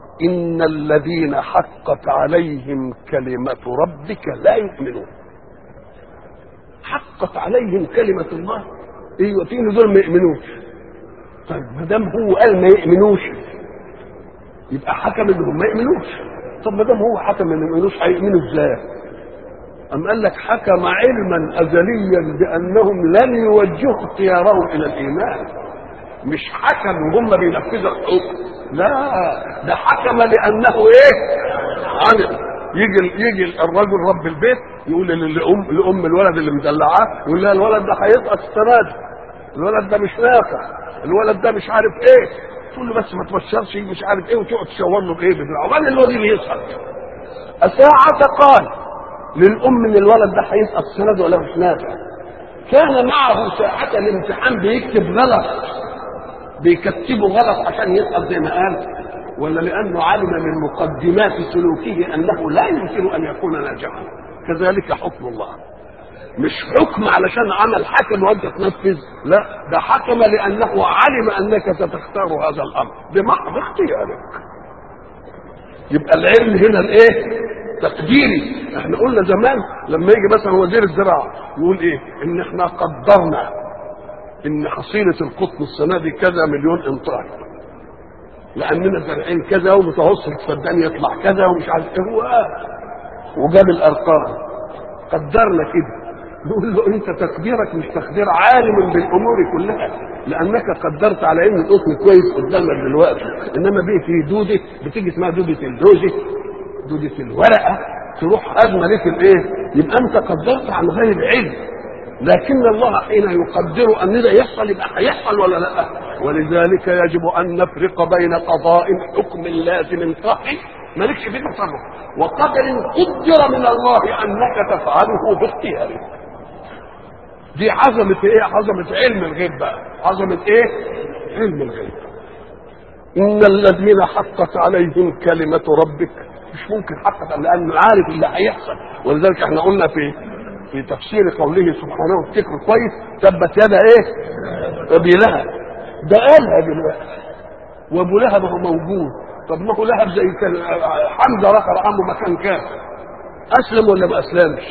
إن الذين حقت عليهم كلمة ربك لا يؤمنون حقت عليهم كلمة الله ايوه في دول ما يؤمنوش طيب ما دام هو قال ما يؤمنوش يبقى حكم انهم ما يؤمنوش طب ما دام هو حكم ان ما يؤمنوش هيؤمنوا ازاي؟ أم قال لك حكم علما أزليا بأنهم لن يوجهوا اختيارهم إلى الإيمان مش حكم وهم بينفذوا الحكم لا ده حكم لأنه إيه؟ علم يجي يجي الرجل رب البيت يقول لأم لأم الولد اللي مدلعاه يقول لها الولد ده هيسقط السنة دي الولد ده مش نافع الولد ده مش عارف ايه تقول له بس ما تبشرش مش عارف ايه وتقعد تشاور له بايه بالعمال الواد اللي يسقط أساعة قال للأم ان الولد ده هيسقط السنة دي ولا مش نافع كان معه ساعة الامتحان بيكتب غلط بيكتبه غلط عشان يسقط زي ما قال ولا لأنه علم من مقدمات سلوكه أنه لا يمكن أن يكون ناجحا كذلك حكم الله مش حكم علشان عمل حكم وانت تنفذ لا ده حكم لانه علم انك ستختار هذا الامر بمحض اختيارك يبقى العلم هنا الايه تقديري احنا قلنا زمان لما يجي مثلا وزير الزراعه يقول ايه ان احنا قدرنا ان حصيله القطن السنه دي كذا مليون امتار لاننا زارعين كذا ومتوسط فدان يطلع كذا ومش عارف ايه هو وجاب الارقام قدرنا كده نقول له انت تقديرك مش تقدير عالم بالامور كلها لانك قدرت على ان القطن كويس قدامك دلوقتي انما بيه في دوده بتيجي اسمها دوده الدوزه دوده الورقه تروح هدمه لك الايه يبقى انت قدرت عن غير علم لكن الله حين يقدر ان ده يحصل يبقى هيحصل ولا لا ولذلك يجب ان نفرق بين قضاء حكم لازم صحي مالكش فيه تصرف وقدر قدر من الله انك تفعله باختيارك دي عظمة ايه عظمة علم الغيب بقى عظمة ايه علم الغيب ان الذين حقت عليهم كلمة ربك مش ممكن حقت لانه عارف اللي هيحصل ولذلك احنا قلنا في في تفسير قوله سبحانه وافتكروا كويس تبت يدا ايه ابي لهب ده قالها دلوقتي وابو لهب هو موجود طب ما هو لهب زي كان حمزه رخر عمه مكان كان اسلم ولا ما اسلمش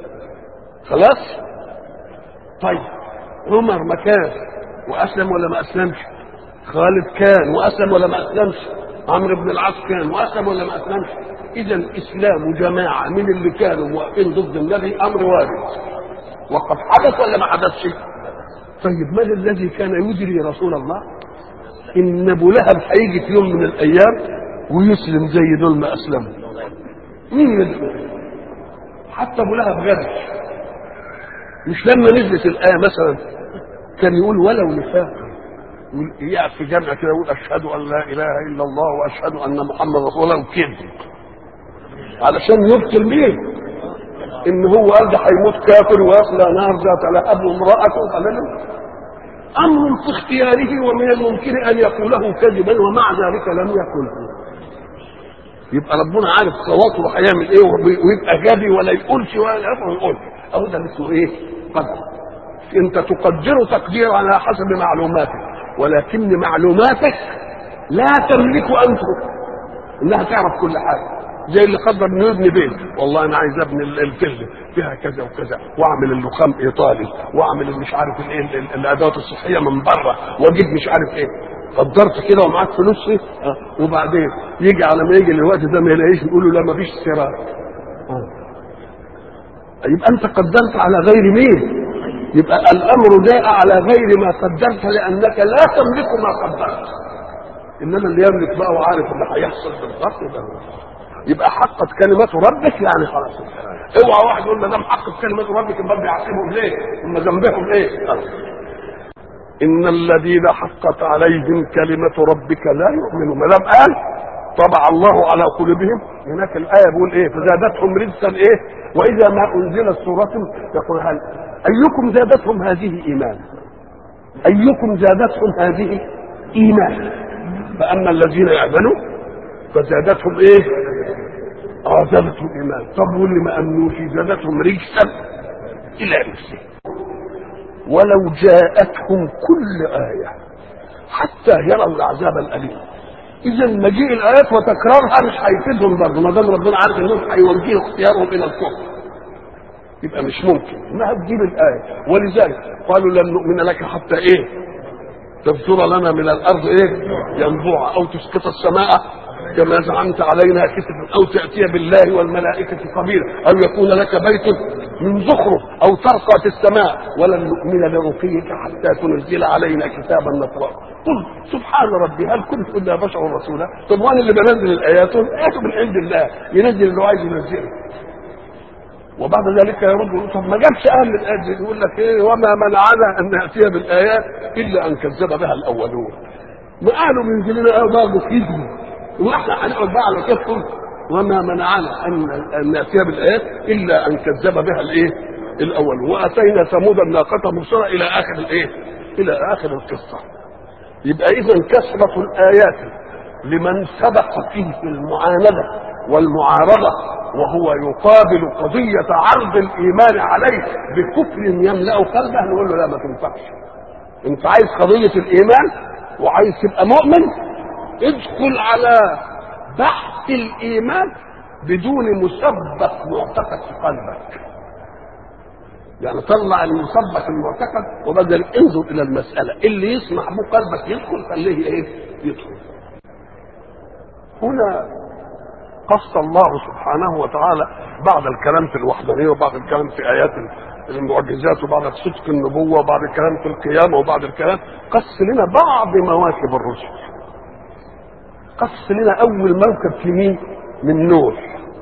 خلاص طيب عمر مكان واسلم ولا ما اسلمش خالد كان واسلم ولا ما اسلمش عمرو بن العاص كان واسلم ولا ما اسلمش اذا اسلام جماعه من اللي كانوا واقفين ضد النبي امر وارد وقد حدث ولا ما حدثش طيب من الذي كان يدري رسول الله ان ابو لهب هيجي في يوم من الايام ويسلم زي دول ما اسلموا مين يدري حتى ابو لهب غدر مش لما نزلت الآية مثلا كان يقول ولو نفاق يقف في جامعة كده يقول أشهد أن لا إله إلا الله وأشهد أن محمد رسول الله وكذب علشان يبطل مين؟ إن هو قال ده هيموت كافر ويصلى نار ذات لهب وامرأته قال له أمر في اختياره ومن الممكن أن يقوله كذبا ومع ذلك لم يقله يبقى ربنا عارف خواطره هيعمل ايه ويبقى غبي ولا يقولش ولا يقول أو ده اسمه ايه؟ قدر انت تقدر تقدير على حسب معلوماتك ولكن معلوماتك لا تملك ان انها تعرف كل حاجه زي اللي قدر انه يبني بيت والله انا عايز ابني الفيلا فيها كذا وكذا واعمل اللخام ايطالي واعمل مش عارف الايه الادوات الصحيه من بره واجيب مش عارف ايه قدرت كده ومعاك فلوس ايه أه. وبعدين يجي على ما يجي الوقت ده ما يلاقيش يقول له لا ما فيش سراج أه. يبقى انت قدرت على غير مين يبقى الامر جاء على غير ما قدرت لانك لا تملك ما قدرت انما اللي يملك بقى وعارف اللي هيحصل بالضبط ده يبقى حقت كلمات ربك يعني خلاص اوعى واحد يقول ما دام حقت كلمات ربك يبقى بيعاقبهم ليه؟ هم ذنبهم ايه؟ ان الذين حقت عليهم كلمه ربك لا يؤمنون ما دام قال طبع الله على قلوبهم هناك الايه بيقول ايه فزادتهم رجسا ايه واذا ما انزلت سوره يقول هل ايكم زادتهم هذه ايمانا ايكم زادتهم هذه ايمانا فاما الذين يامنوا فزادتهم ايه اه زادتهم ايمان طب واللي ما امنوش زادتهم رجسا الى رجسه ولو جاءتهم كل ايه حتى يروا العذاب الاليم اذا مجيء الايات وتكرارها مش هيفيدهم برضه ما دام ربنا عارف انهم هيوجهوا اختيارهم الى الكفر يبقى مش ممكن ما هتجيب الايه ولذلك قالوا لن نؤمن لك حتى ايه تبصر لنا من الارض ايه ينبوع او تسقط السماء كما زعمت علينا كسفا او تاتي بالله والملائكه قبيلا او يكون لك بيت من زخرف او ترقى في السماء ولن نؤمن لرقيك حتى تنزل علينا كتابا نقراه قل سبحان ربي هل كنت الا بشر رسولا طب وانا اللي بنزل الايات الايات من عند الله ينزل اللي هو عايز ينزله وبعد ذلك يرد يقول طب ما جابش اهل الايات يقول لك ايه وما منعنا ان ناتي بالايات الا ان كذب بها الاولون ما قالوا من لنا برضه كذب واحنا هنقعد بقى على كيفهم وما منعنا ان ان ناتي بالايات الا ان كذب بها الايه؟ الاول واتينا ثمود الناقه مبصره الى اخر الايه؟ الى اخر القصه. يبقى اذا كثره الايات لمن سبق فيه المعانده والمعارضه وهو يقابل قضيه عرض الايمان عليه بكفر يملا قلبه نقول له لا ما تنفعش. انت عايز قضيه الايمان وعايز تبقى مؤمن ادخل على بحث الايمان بدون مسبق معتقد في قلبك يعني طلع المسبق المعتقد وبدل انظر الى المساله اللي يسمح به قلبك يدخل خليه ايه يدخل هنا قص الله سبحانه وتعالى بعد الكلام في الوحدانيه وبعد الكلام في ايات المعجزات وبعد صدق النبوه وبعد الكلام في القيامه وبعد الكلام قص لنا بعض مواكب الرسل قص لنا اول موكب في مين من نوح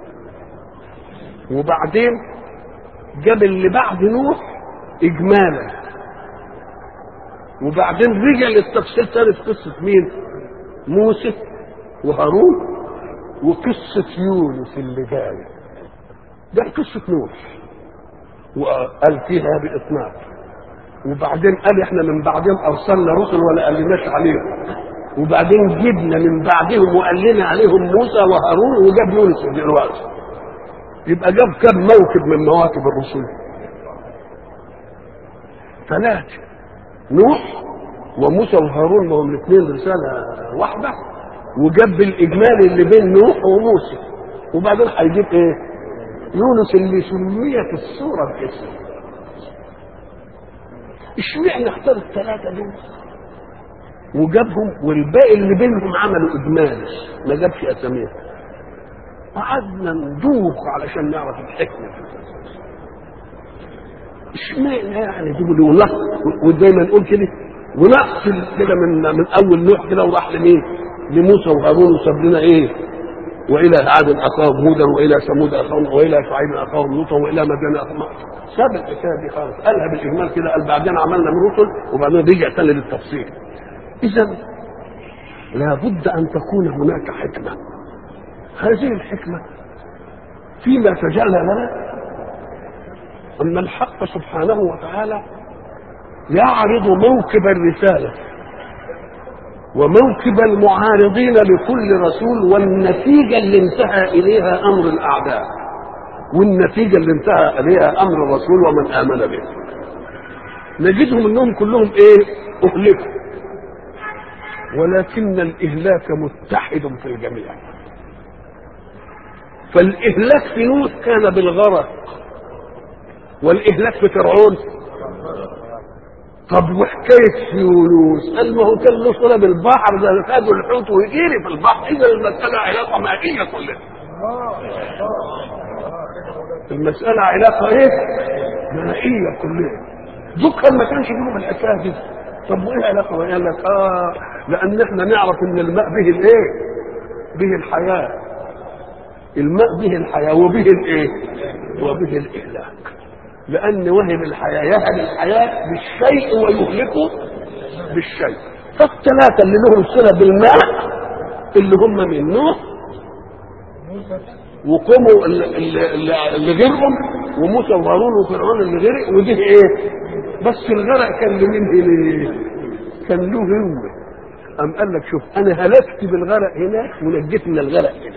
وبعدين جاب اللي بعد نوح اجمالا وبعدين رجع للتفصيل تاني في قصه مين موسى وهارون وقصه يونس اللي جايه ده قصه نوح وقال فيها باطناب وبعدين قال احنا من بعدهم ارسلنا رسل ولا قالناش عليهم وبعدين جبنا من بعدهم وقال لنا عليهم موسى وهارون وجاب يونس دلوقتي يبقى جاب كم موكب من مواكب الرسل ثلاثة نوح وموسى وهارون ما هم الاثنين رسالة واحدة وجاب الإجمالي اللي بين نوح وموسى وبعدين هيجيب إيه؟ يونس اللي سميت السورة باسمه اشمعنى اختار الثلاثة دول؟ وجابهم والباقي اللي بينهم عملوا اجمال ما جابش اساميهم قعدنا ندوخ علشان نعرف الحكمه اشمعنى يعني دول ونقص وزي ما نقول كده ونقص كده من من اول نوح كده وراح لمين؟ لموسى وهارون وساب لنا ايه؟ والى عاد اخاهم هودا والى ثمود اخاهم والى شعيب اخاهم لوطا والى مدين اخاهم ساب الحكايه دي خالص قالها بالاجمال كده قال بعدين عملنا من رسل وبعدين رجع تاني للتفصيل إذا لابد أن تكون هناك حكمة هذه الحكمة فيما تجلى لنا أن الحق سبحانه وتعالى يعرض موكب الرسالة وموكب المعارضين لكل رسول والنتيجة اللي انتهى إليها أمر الأعداء والنتيجة اللي انتهى إليها أمر الرسول ومن آمن به نجدهم أنهم كلهم إيه أهلكوا ولكن الإهلاك متحد في الجميع فالإهلاك في نوح كان بالغرق والإهلاك في فرعون طب وحكاية يونس قال ما هو كان له صلة بالبحر ده خدوا الحوت ويجري في البحر إذا المسألة علاقة مائية كلها المسألة علاقة إيه؟ مائية كلها دول ما كانش يجيبوا بالحكاية دي طب وايه علاقه قال لك اه لان احنا نعرف ان الماء به الايه به الحياه الماء به الحياه وبه الايه وبه الاهلاك لان وهب الحياه يهب الحياه بالشيء ويهلكه بالشيء فالثلاثه اللي لهم صله بالماء اللي هم من نوح وقوموا اللي, اللي, اللي غيرهم وموسى وهارون وفرعون اللي غرق وده ايه بس الغرق كان لمين ليه كان له هو أم قال لك شوف أنا هلكت بالغرق هناك ونجيت من الغرق هنا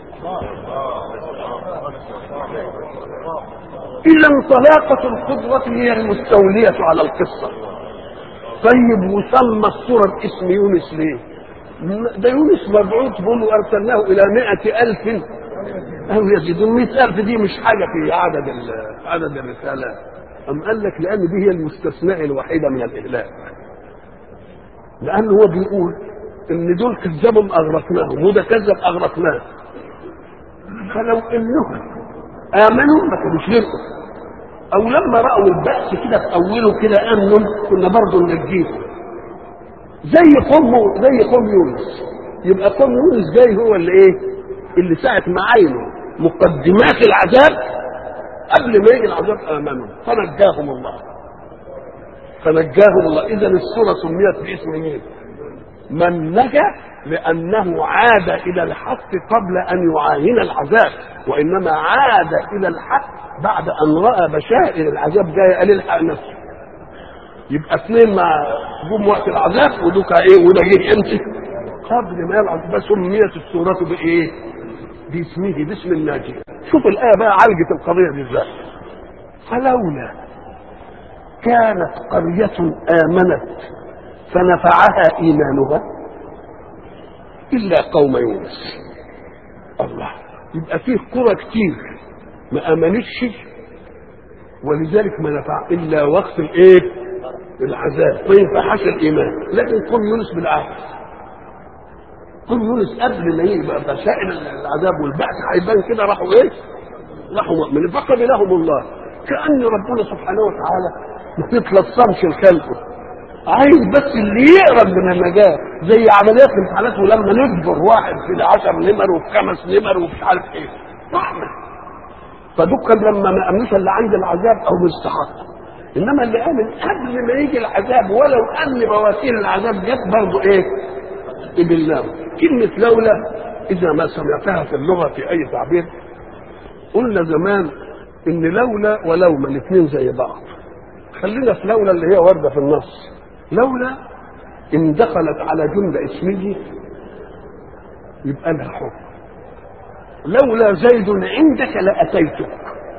إذا انطلاقة القدرة هي المستولية على القصة طيب وسمى الصورة باسم يونس ليه؟ ده يونس مبعوث بيقولوا ارسلناه الى مائة الف او يزيدون مئة الف دي مش حاجه في عدد ال- عدد الرسالات ام قال لك لان دي هي المستثناء الوحيده من الاهلاك لان هو بيقول ان دول كذبهم اغرقناهم وده كذب اغرقناه فلو انهم امنوا ما كانوش غرقوا او لما راوا البأس كده في اوله كده امنوا كنا برضه ننجيهم زي قوم زي قوم يونس يبقى قوم يونس جاي هو اللي ايه اللي ساعة ما عينوا مقدمات العذاب قبل ما يجي العذاب امنوا فنجاهم الله فنجاهم الله اذا السوره سميت باسم مين من نجا لانه عاد الى الحق قبل ان يعاين العذاب وانما عاد الى الحق بعد ان راى بشائر العذاب جايه قال الحق نفسه يبقى اثنين مع جم وقت العذاب ودوك ايه وده جه امتى قبل ما يلعب بس سميت السوره بايه باسمه باسم الناجي شوف الايه بقى عالجت القضيه دي ازاي فلولا كانت قريه امنت فنفعها ايمانها الا قوم يونس الله يبقى فيه قرى كتير ما امنتش ولذلك ما نفع الا وقت الايه العذاب ما ينفعش الايمان لكن قوم يونس بالعكس قوم يونس قبل ما يبقى بشائر العذاب والبعث هيبان كده راحوا ايه راحوا مؤمنين فقبلهم الله كان ربنا سبحانه وتعالى ما تتلصمش الخلق عايز بس اللي يقرب من النجاة زي عمليات الامتحانات ولما نجبر واحد في 10 نمر وفي خمس نمر ومش عارف ايه رحمة فدول لما ما امنوش اللي عند العذاب او مستحق انما اللي امن قبل ما يجي العذاب ولو ان بواسير العذاب جت برضه ايه؟ بالله كلمة لولا إذا ما سمعتها في اللغة في أي تعبير قلنا زمان إن لولا ولوما الاثنين زي بعض خلينا في لولا اللي هي واردة في النص لولا إن دخلت على جملة اسمية يبقى لها حكم لولا زيد عندك لأتيتك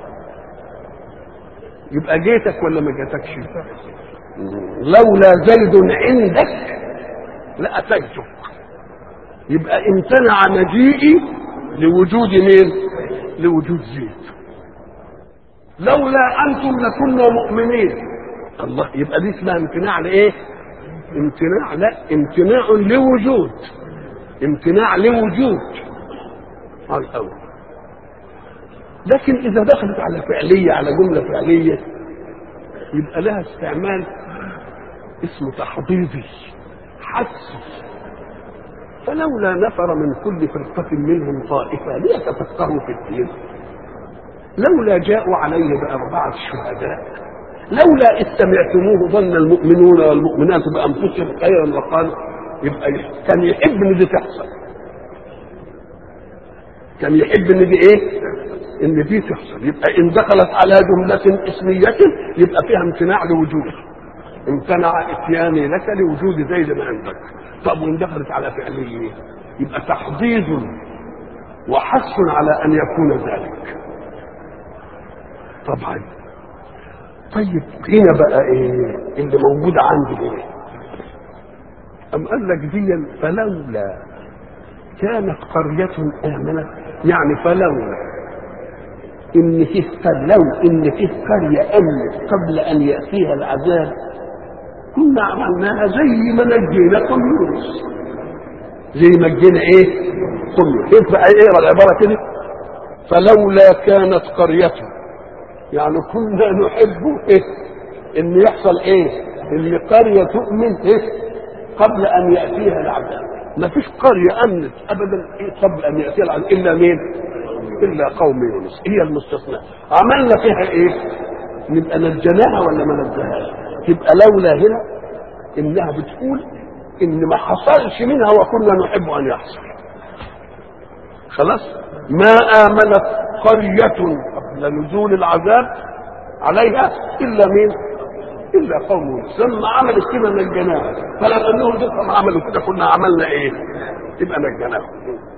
يبقى جيتك ولا ما جاتكش لولا زيد عندك لأتيتك يبقى امتنع مجيئي لوجود مين لوجود زيد لولا انتم لكنا مؤمنين الله يبقى دي اسمها امتناع لايه امتناع لا امتناع لوجود امتناع لوجود على الاول لكن اذا دخلت على فعليه على جمله فعليه يبقى لها استعمال اسمه تحضيضي حسي فلولا نفر من كل فرقة منهم طائفة ليتفقهوا في الدين لولا جاءوا عليه بأربعة شهداء لولا إذ سمعتموه ظن المؤمنون والمؤمنات بأنفسهم خيرا وقالوا يبقى كان يحب إن دي تحصل كان يحب إن دي إيه؟ إن دي تحصل يبقى إن دخلت على جملة اسمية يبقى فيها امتناع لوجود امتنع اتياني لك لوجود زيد ما عندك طب وان دخلت على فعليه يبقى تحضيض وحث على ان يكون ذلك طبعا طيب هنا بقى ايه اللي موجود عندي ايه ام قال لك دي فلولا كانت قرية آمنة يعني فلولا إن فيه لو إن فيه قرية آمنت قبل أن يأتيها العذاب كنا عملناها زي ما نجينا قوم يونس زي ما نجينا ايه قوم يونس كيف بقى ايه العباره كده فلولا كانت قرية يعني كنا نحب ايه ان يحصل ايه ان قرية تؤمن ايه قبل ان يأتيها العذاب ما فيش قرية امنت ابدا إيه قبل ان يأتيها العذاب الا مين الا قوم يونس هي المستثنى عملنا فيها ايه نبقى نجيناها ولا ما نجيناهاش تبقى لولا هنا انها بتقول ان ما حصلش منها وكنا نحب ان يحصل خلاص ما امنت قرية قبل نزول العذاب عليها الا مين الا قوم يونس لما عملت كده نجيناها فلما انهم دول عملوا كده كنا عملنا ايه يبقى نجيناهم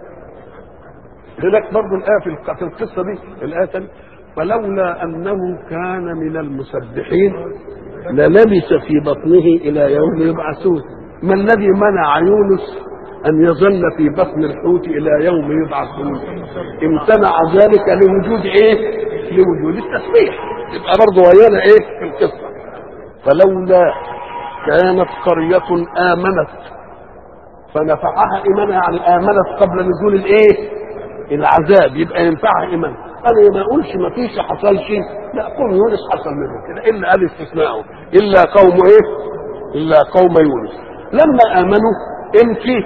هناك برضه الايه في في القصه دي الايه الثانيه فلولا انه كان من المسبحين للبث في بطنه الى يوم يبعثون ما الذي منع يونس ان يظل في بطن الحوت الى يوم يبعثون امتنع ذلك لوجود ايه لوجود التسبيح يبقى برضه ويانا ايه في القصه فلولا كانت قرية آمنت فنفعها إيمانها يعني آمنت قبل نزول الإيه؟ العذاب يبقى ينفعها إيمان أنا ما أقولش ما فيش حصل شيء لا قوم يونس حصل منه كده إلا قال استثناءه إلا قوم إيه؟ إلا قوم يونس لما آمنوا إمتى؟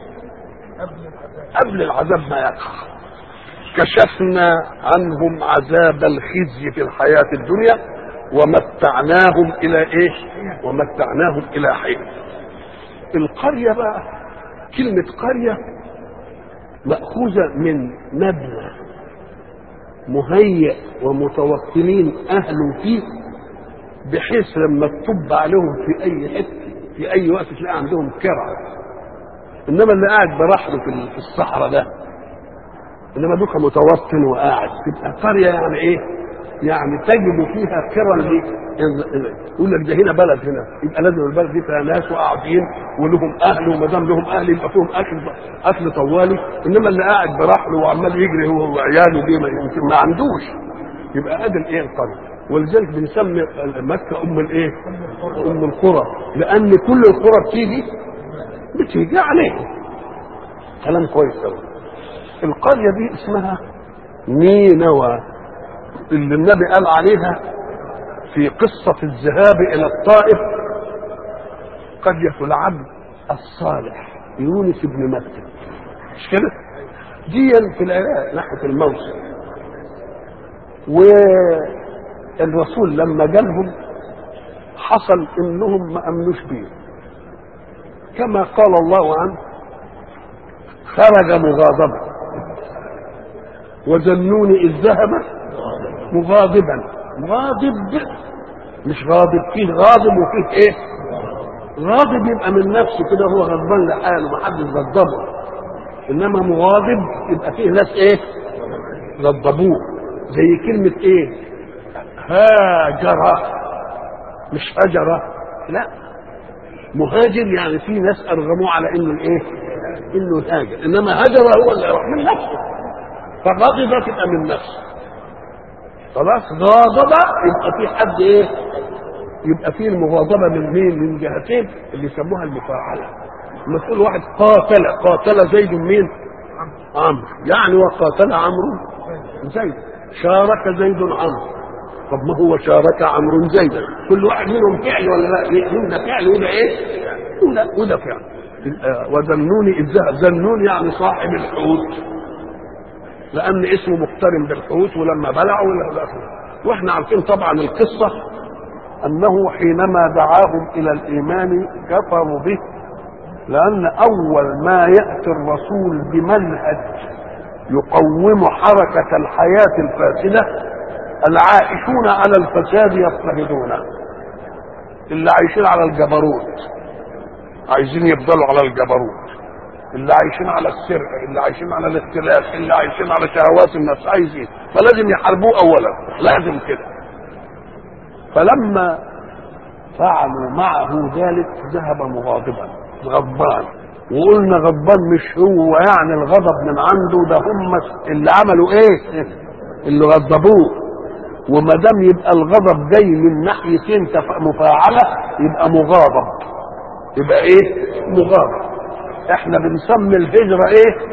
قبل العذاب ما يقع كشفنا عنهم عذاب الخزي في الحياة الدنيا ومتعناهم الى ايه ومتعناهم الى حين القرية بقى كلمة قرية مأخوذة من مبنى مهيئ ومتوطنين أهله فيه بحيث لما تطب عليهم في أي حتة في أي وقت تلاقي عندهم كرع إنما اللي قاعد براحله في الصحراء ده إنما دوك متوطن وقاعد تبقى قرية يعني إيه؟ يعني تجد فيها كرا يقول لك ده هنا بلد هنا يبقى لازم البلد دي فيها ناس وقاعدين ولهم اهل وما دام لهم اهل يبقى فيهم اكل اكل طوالي انما اللي قاعد براحله وعمال يجري هو وعياله دي ما يمكن ما عندوش يبقى ادي الايه القريه ولذلك بنسمي مكه ام الايه؟ ام القرى لان كل القرى بتيجي بتيجي عليها كلام كويس قوي القريه دي اسمها نينوى اللي النبي قال عليها في قصة الذهاب إلى الطائف قرية العبد الصالح يونس بن متى مش كده؟ دي في العراق ناحية الموصل والرسول لما جالهم حصل انهم ما امنوش بيه كما قال الله عنه خرج مغاضبا وذنون اذ ذهب مغاضبا غاضب مش غاضب فيه غاضب وفيه ايه غاضب يبقى من نفسه كده هو غضبان لحاله ما حدش غضبه انما مغاضب يبقى فيه ناس ايه غضبوه زي كلمة ايه هاجر مش هجرة لا مهاجر يعني في ناس ارغموه على انه ايه انه هاجر انما هجر هو اللي راح من نفسه فغضب تبقى من نفسه خلاص غاضب يبقى في حد ايه يبقى في المغاضبه من مين من جهتين اللي يسموها المفاعله لما تقول واحد قاتل قاتل زيد مين عمرو يعني وقاتل عمرو زيد شارك زيد عمرو طب ما هو شارك عمرو زيدا كل واحد منهم فعل ولا لا ده فعل وده ايه وده وده فعل وذنوني اذ ذهب ذنون يعني صاحب الحوت لان اسمه مقترن بالحوت ولما بلعوا ولا واحنا عارفين طبعا القصه انه حينما دعاهم الى الايمان كفروا به لان اول ما ياتي الرسول بمنهج يقوم حركه الحياه الفاسده العائشون على الفساد يضطهدونه اللي عايشين على الجبروت عايزين يفضلوا على الجبروت اللي عايشين على السرقه اللي عايشين على الاختلاف اللي عايشين على شهوات النفس عايزين فلازم يحاربوه اولا لازم كده فلما فعلوا معه ذلك ذهب مغاضبا غضبان وقلنا غضبان مش هو يعني الغضب من عنده ده هم اللي عملوا ايه اللي غضبوه وما دام يبقى الغضب جاي من ناحيتين مفاعله يبقى مغاضب يبقى ايه مغاضب احنا بنسمي الهجرة ايه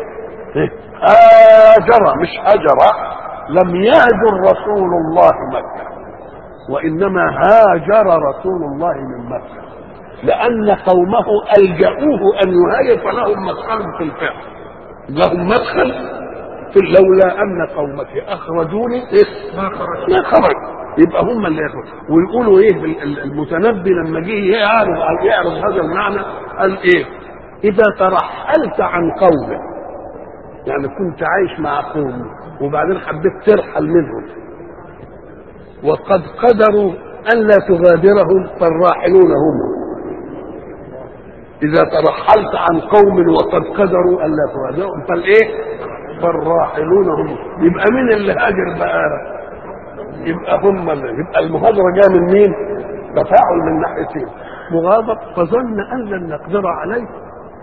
هاجر مش هجر لم يهجر رسول الله مكة وإنما هاجر رسول الله من مكة لأن قومه ألجأوه أن يهاجر فلهم مدخل في الفعل لهم مدخل في لولا أن قومك أخرجوني إيه؟ ما خرج يبقى هم اللي يخرج ويقولوا ايه المتنبي لما جه يعرض يعرض هذا المعنى قال ايه إذا ترحلت عن قومك يعني كنت عايش مع قوم وبعدين حبيت ترحل منهم وقد قدروا ألا تغادرهم فالراحلون هم إذا ترحلت عن قوم وقد قدروا ألا تغادرهم فالإيه؟ فالراحلون هم يبقى مين اللي هاجر بقى؟ يبقى هم اللي يبقى المهاجرة جاية من مين؟ تفاعل من ناحيتين مغاضب فظن أن لن نقدر عليه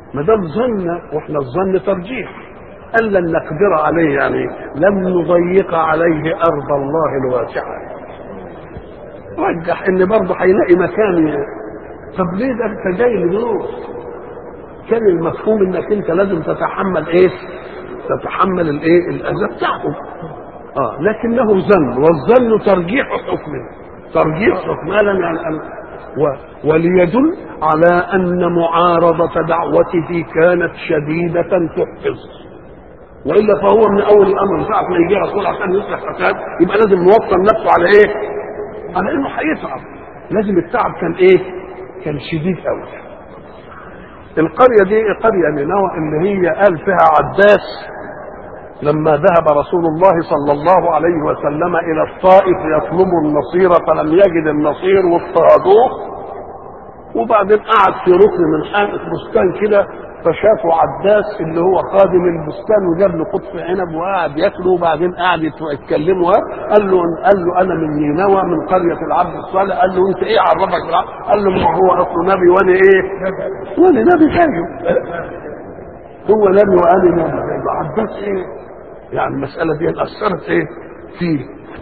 ما دام ظن واحنا الظن ترجيح ان لن نقدر عليه يعني لم نضيق عليه ارض الله الواسعه رجح ان برضه هيلاقي مكان ي- طب ليه ده انت جاي لدروس كان المفهوم انك انت لازم تتحمل ايه تتحمل الايه الاذى بتاعهم اه لكنه ظن والظن ترجيح حكم ترجيح حكم لم يعني و وليدل على ان معارضه دعوته كانت شديده تحفظ والا فهو من اول الامر ساعه ما يجي رسول عشان يصلح فساد يبقى لازم يوطن نفسه على ايه؟ على انه هيتعب لازم التعب كان ايه؟ كان شديد قوي القريه دي قريه نينوى اللي هي قال فيها عداس لما ذهب رسول الله صلى الله عليه وسلم الى الطائف يطلب النصير فلم يجد النصير واضطهدوه وبعدين قعد في ركن من حائط بستان كده فشافوا عداس اللي هو خادم البستان وجاب له قطف عنب وقعد ياكله وبعدين قعد يتكلموا قال له قال له انا من نينوى من قريه العبد الصالح قال له انت ايه عرفك بالعبد؟ قال له ما هو اصله نبي وانا ايه؟ وانا نبي زيه هو نبي وانا نبي زيه عداس ايه؟ يعني المساله دي اثرت ايه؟ فيه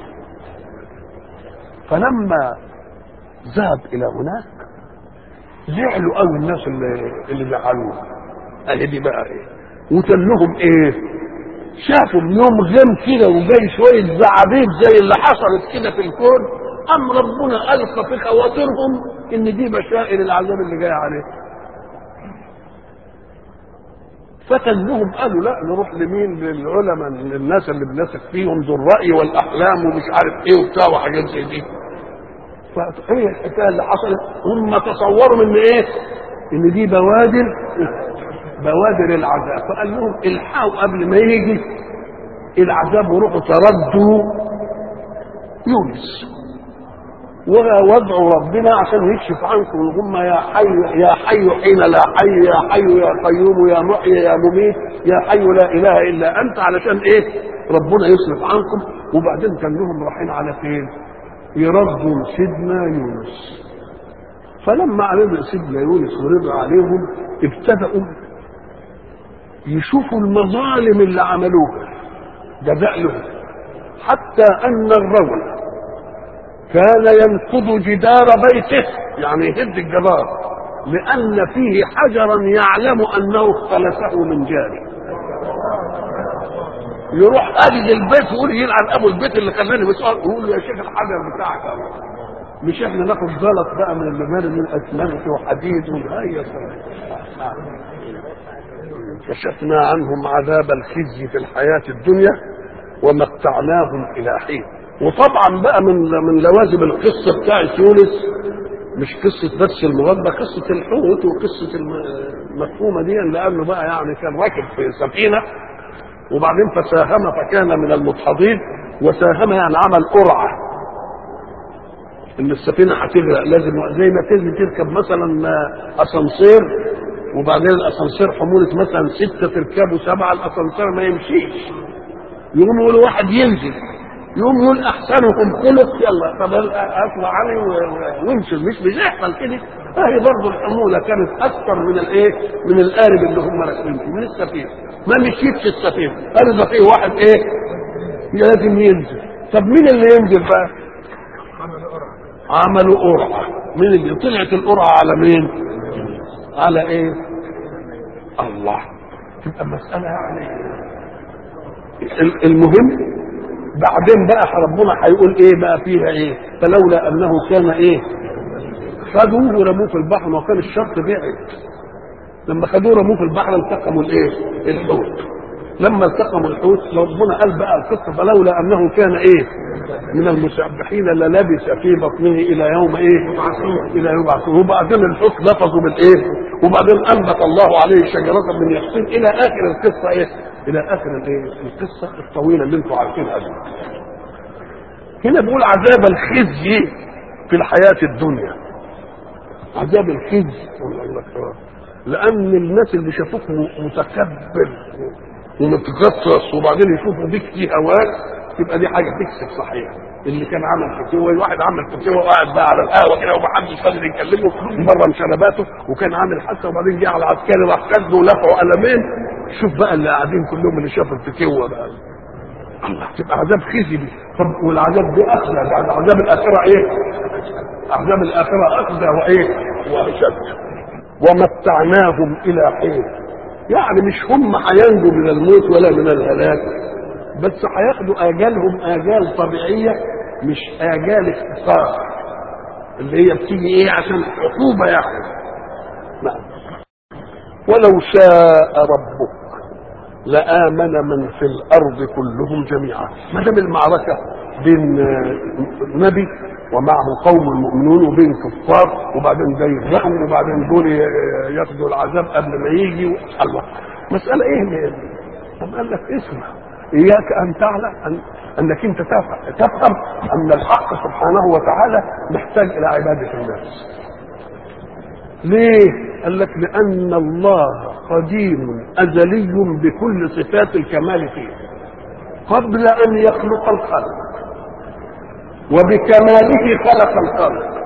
فلما ذهب الى هناك زعلوا قوي الناس اللي اللي زعلوه قال دي بقى ايه وتنهم ايه شافوا يوم غيم كده وجاي شويه زعابيب زي اللي حصلت كده في الكون ام ربنا القى في خواطرهم ان دي بشائر العذاب اللي جاي عليه فتنهم قالوا لا نروح لمين للعلماء للناس اللي بنثق فيهم ذو الراي والاحلام ومش عارف ايه وبتاع وحاجات زي دي فهي الحكايه اللي حصلت هم تصوروا ان ايه؟ ان دي بوادر بوادر العذاب فقال لهم الحقوا قبل ما يجي العذاب وروحوا تردوا يونس ووضعوا ربنا عشان يكشف عنكم هم يا حي يا حي حين لا حي يا حي يا قيوم يا محيي يا مميت يا حي لا اله الا انت علشان ايه؟ ربنا يصرف عنكم وبعدين كان لهم رايحين على فين؟ يردوا سيدنا يونس فلما عرض سيدنا يونس ورضى عليهم ابتدأوا يشوفوا المظالم اللي عملوها جزاء لهم حتى أن الرجل كان ينقض جدار بيته يعني يهد الجدار لأن فيه حجرا يعلم أنه اختلسه من جاره يروح قالد البيت ويقول يلعن ابو البيت اللي خلاني مسؤول يقول له يا شيخ الحجر بتاعك أهو. مش احنا ناخد زلط بقى من المباني من اسمنت وحديد وهي كشفنا عنهم عذاب الخزي في الحياة الدنيا ومتعناهم إلى حين وطبعا بقى من من لوازم القصة بتاعت يونس مش قصة بس المغبى قصة الحوت وقصة الم- المفهومة دي لأنه بقى يعني كان راكب في سفينة وبعدين فساهم فكان من المدحضين وساهم يعني عمل قرعه ان السفينه هتغرق لازم زي ما تيجي تركب مثلا اسانسير وبعدين الاسانسير حموله مثلا سته تركبوا سبعه الاسانسير ما يمشيش يقوم يقول واحد ينزل يقوم يقول احسنهم خلق يلا طب اطلع علي و- و- وامشي مش بيحصل كده فهي برضه الحموله كانت اكثر من الايه؟ من القارب اللي هم راكبين فيه، من السفينه ما مشيتش السفينه قال ده في واحد ايه؟ لازم ينزل طب مين اللي ينزل بقى؟ عملوا قرعه مين اللي طلعت القرعه على مين؟ على ايه؟ الله تبقى مساله يعني ال- المهم بعدين بقى ربنا هيقول ايه بقى فيها ايه فلولا انه كان ايه خدوه ورموه في البحر ما كان الشط بعد لما خدوه رموه في البحر التقموا الايه الحوت لما التقموا الحوت ربنا قال بقى القصه فلولا انه كان ايه من المسبحين للبث في بطنه الى يوم ايه الى يوم يبعثون وبعدين الحوت لفظوا بالايه وبعدين انبت الله عليه شجره من يقطين الى اخر القصه ايه الى اخر الايه القصه الطويله اللي انتم عارفينها دي هنا بيقول عذاب الخزي في الحياه الدنيا عذاب الخزي لان الناس اللي شافوك م- متكبر ومتغطرس وبعدين يشوفوا بيك في هواك يبقى دي حاجه تكسب صحيح اللي كان عامل فتوى واحد عمل فتوى وقاعد بقى على القهوه كده ومحدش قادر يكلمه مره شنباته وكان عامل حادثه وبعدين جه على العسكري راح خده ولفعه قلمين شوف بقى اللي قاعدين كلهم اللي شافوا الفتوى بقى الله تبقى عذاب خزي دي طب والعذاب دي اخزى يعني عذاب الاخره ايه؟ عذاب الاخره اخزى وايه؟ واشد ومتعناهم الى حين يعني مش هم هينجوا من الموت ولا من الهلاك بس هياخدوا اجالهم اجال طبيعيه مش اجال اختصار اللي هي بتيجي ايه عشان عقوبه يعني نعم ولو شاء ربك لآمن من في الأرض كلهم جميعا ما دام المعركة بين نبي ومعه قوم المؤمنون وبين كفار وبعدين ده يغرقوا وبعدين دول ياخدوا العذاب قبل ما يجي الله مسألة ايه طب قال لك اسمع اياك ان تعلم أن انك انت تفهم ان الحق سبحانه وتعالى محتاج الى عباده الناس ليه قال لك لان الله قديم ازلي بكل صفات الكمال فيه قبل ان يخلق الخلق وبكماله خلق الخلق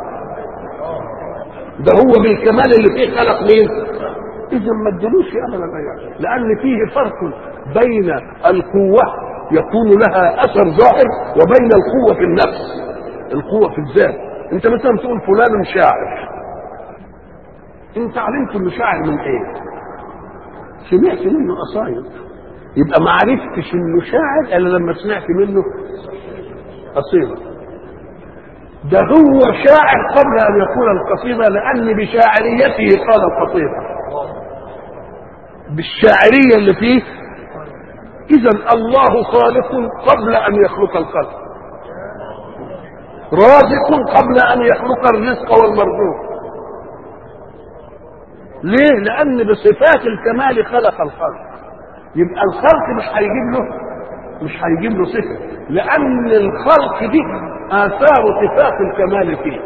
ده هو بالكمال اللي فيه خلق مين اذا ما ادلوش ابدا لان فيه فرق بين القوه يكون لها اثر ظاهر وبين القوه في النفس القوه في الذات انت مثلا تقول فلان شاعر انت علمت انه شاعر من ايه سمعت منه قصايد يبقى ما عرفتش انه شاعر الا لما سمعت منه قصيده ده هو شاعر قبل ان يقول القصيده لان بشاعريته قال القصيده بالشاعريه اللي فيه اذا الله خالق قبل ان يخلق الخلق رازق قبل ان يخلق الرزق والمرزوق ليه لان بصفات الكمال خلق الخلق يبقى الخلق مش هيجيب له مش هيجيب له صفه لان الخلق دي اثار صفات الكمال فيه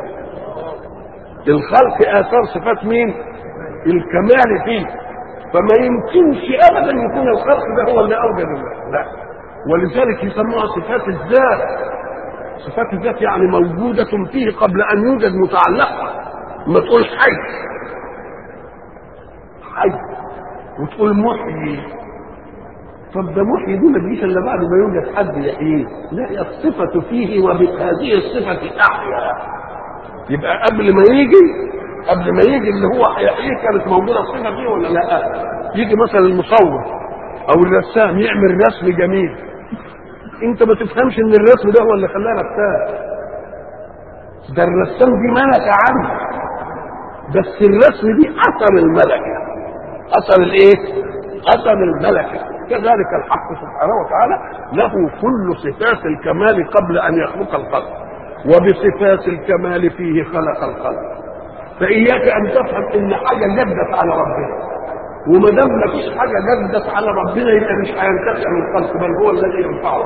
الخلق اثار صفات مين الكمال فيه فما يمكنش ابدا يكون الخلق ده هو اللي اوجد الله لا ولذلك يسموها صفات الذات صفات الذات يعني موجودة فيه قبل أن يوجد متعلقة ما تقول حي حي وتقول محيي طب ده محيي دي ما تجيش الا بعد ما يوجد حد يحييه لا الصفة فيه وبهذه الصفة أحيا يبقى قبل ما يجي قبل ما يجي اللي هو هيحييه كانت موجودة الصفة فيه ولا لا يجي مثلا المصور أو الرسام يعمل رسم جميل انت ما تفهمش ان الرسم ده هو اللي خلاه رسام ده الرسام دي ملكة عنه بس الرسم دي اثر الملكة اثر الايه اثر الملكة كذلك الحق سبحانه وتعالى له كل صفات الكمال قبل ان يخلق الخلق وبصفات الكمال فيه خلق الخلق فاياك ان تفهم ان حاجه جدت على ربنا وما دام ما فيش حاجه جدت على ربنا يبقى مش هينتفع من الخلق بل هو الذي ينفعه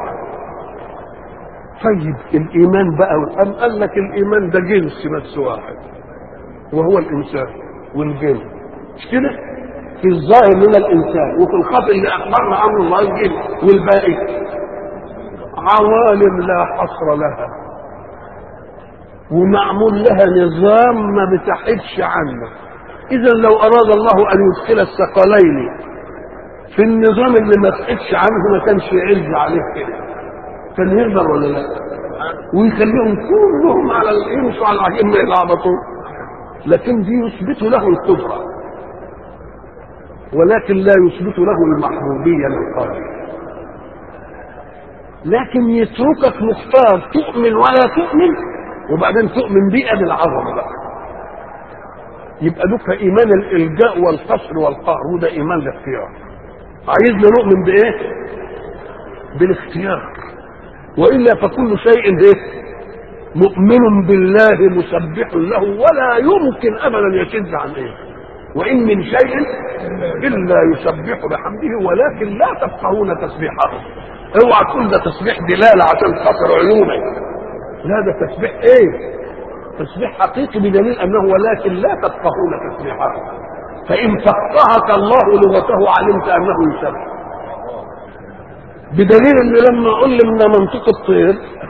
طيب الايمان بقى والان قال لك الايمان ده جنس بس واحد وهو الانسان والجن مش كده في الظاهر من الانسان وفي الخطء اللي اخبرنا عنه الله الجن والباقي عوالم لا حصر لها ومعمول لها نظام ما بتحدش عنه اذا لو اراد الله ان يدخل الثقلين في النظام اللي ما تحدش عنه ما كانش يعز عليه كده كان يقدر ولا لا ويخليهم كلهم على يمشوا على العجين ما يلعبطوا لكن دي يثبت له القدره ولكن لا يثبت له المحبوبيه للقادر لكن يتركك مختار تؤمن ولا تؤمن وبعدين تؤمن بيه بالعظمه بقى يبقى لك ايمان الالجاء والقصر والقهر وده ايمان الاختيار عايزنا نؤمن بايه بالاختيار والا فكل شيء ايه مؤمن بالله مسبح له ولا يمكن ابدا يشد عن ايه وان من شيء الا يسبح بحمده ولكن لا تفقهون تسبيحه اوعى تقول ده تسبيح دلاله عشان خاطر عيونك لا ده تسبيح ايه تسبيح حقيقي بدليل انه ولكن لا تفقهون تسبيحه فان فقهك الله لغته علمت انه يسبح بدليل ان لما علمنا منطق الطير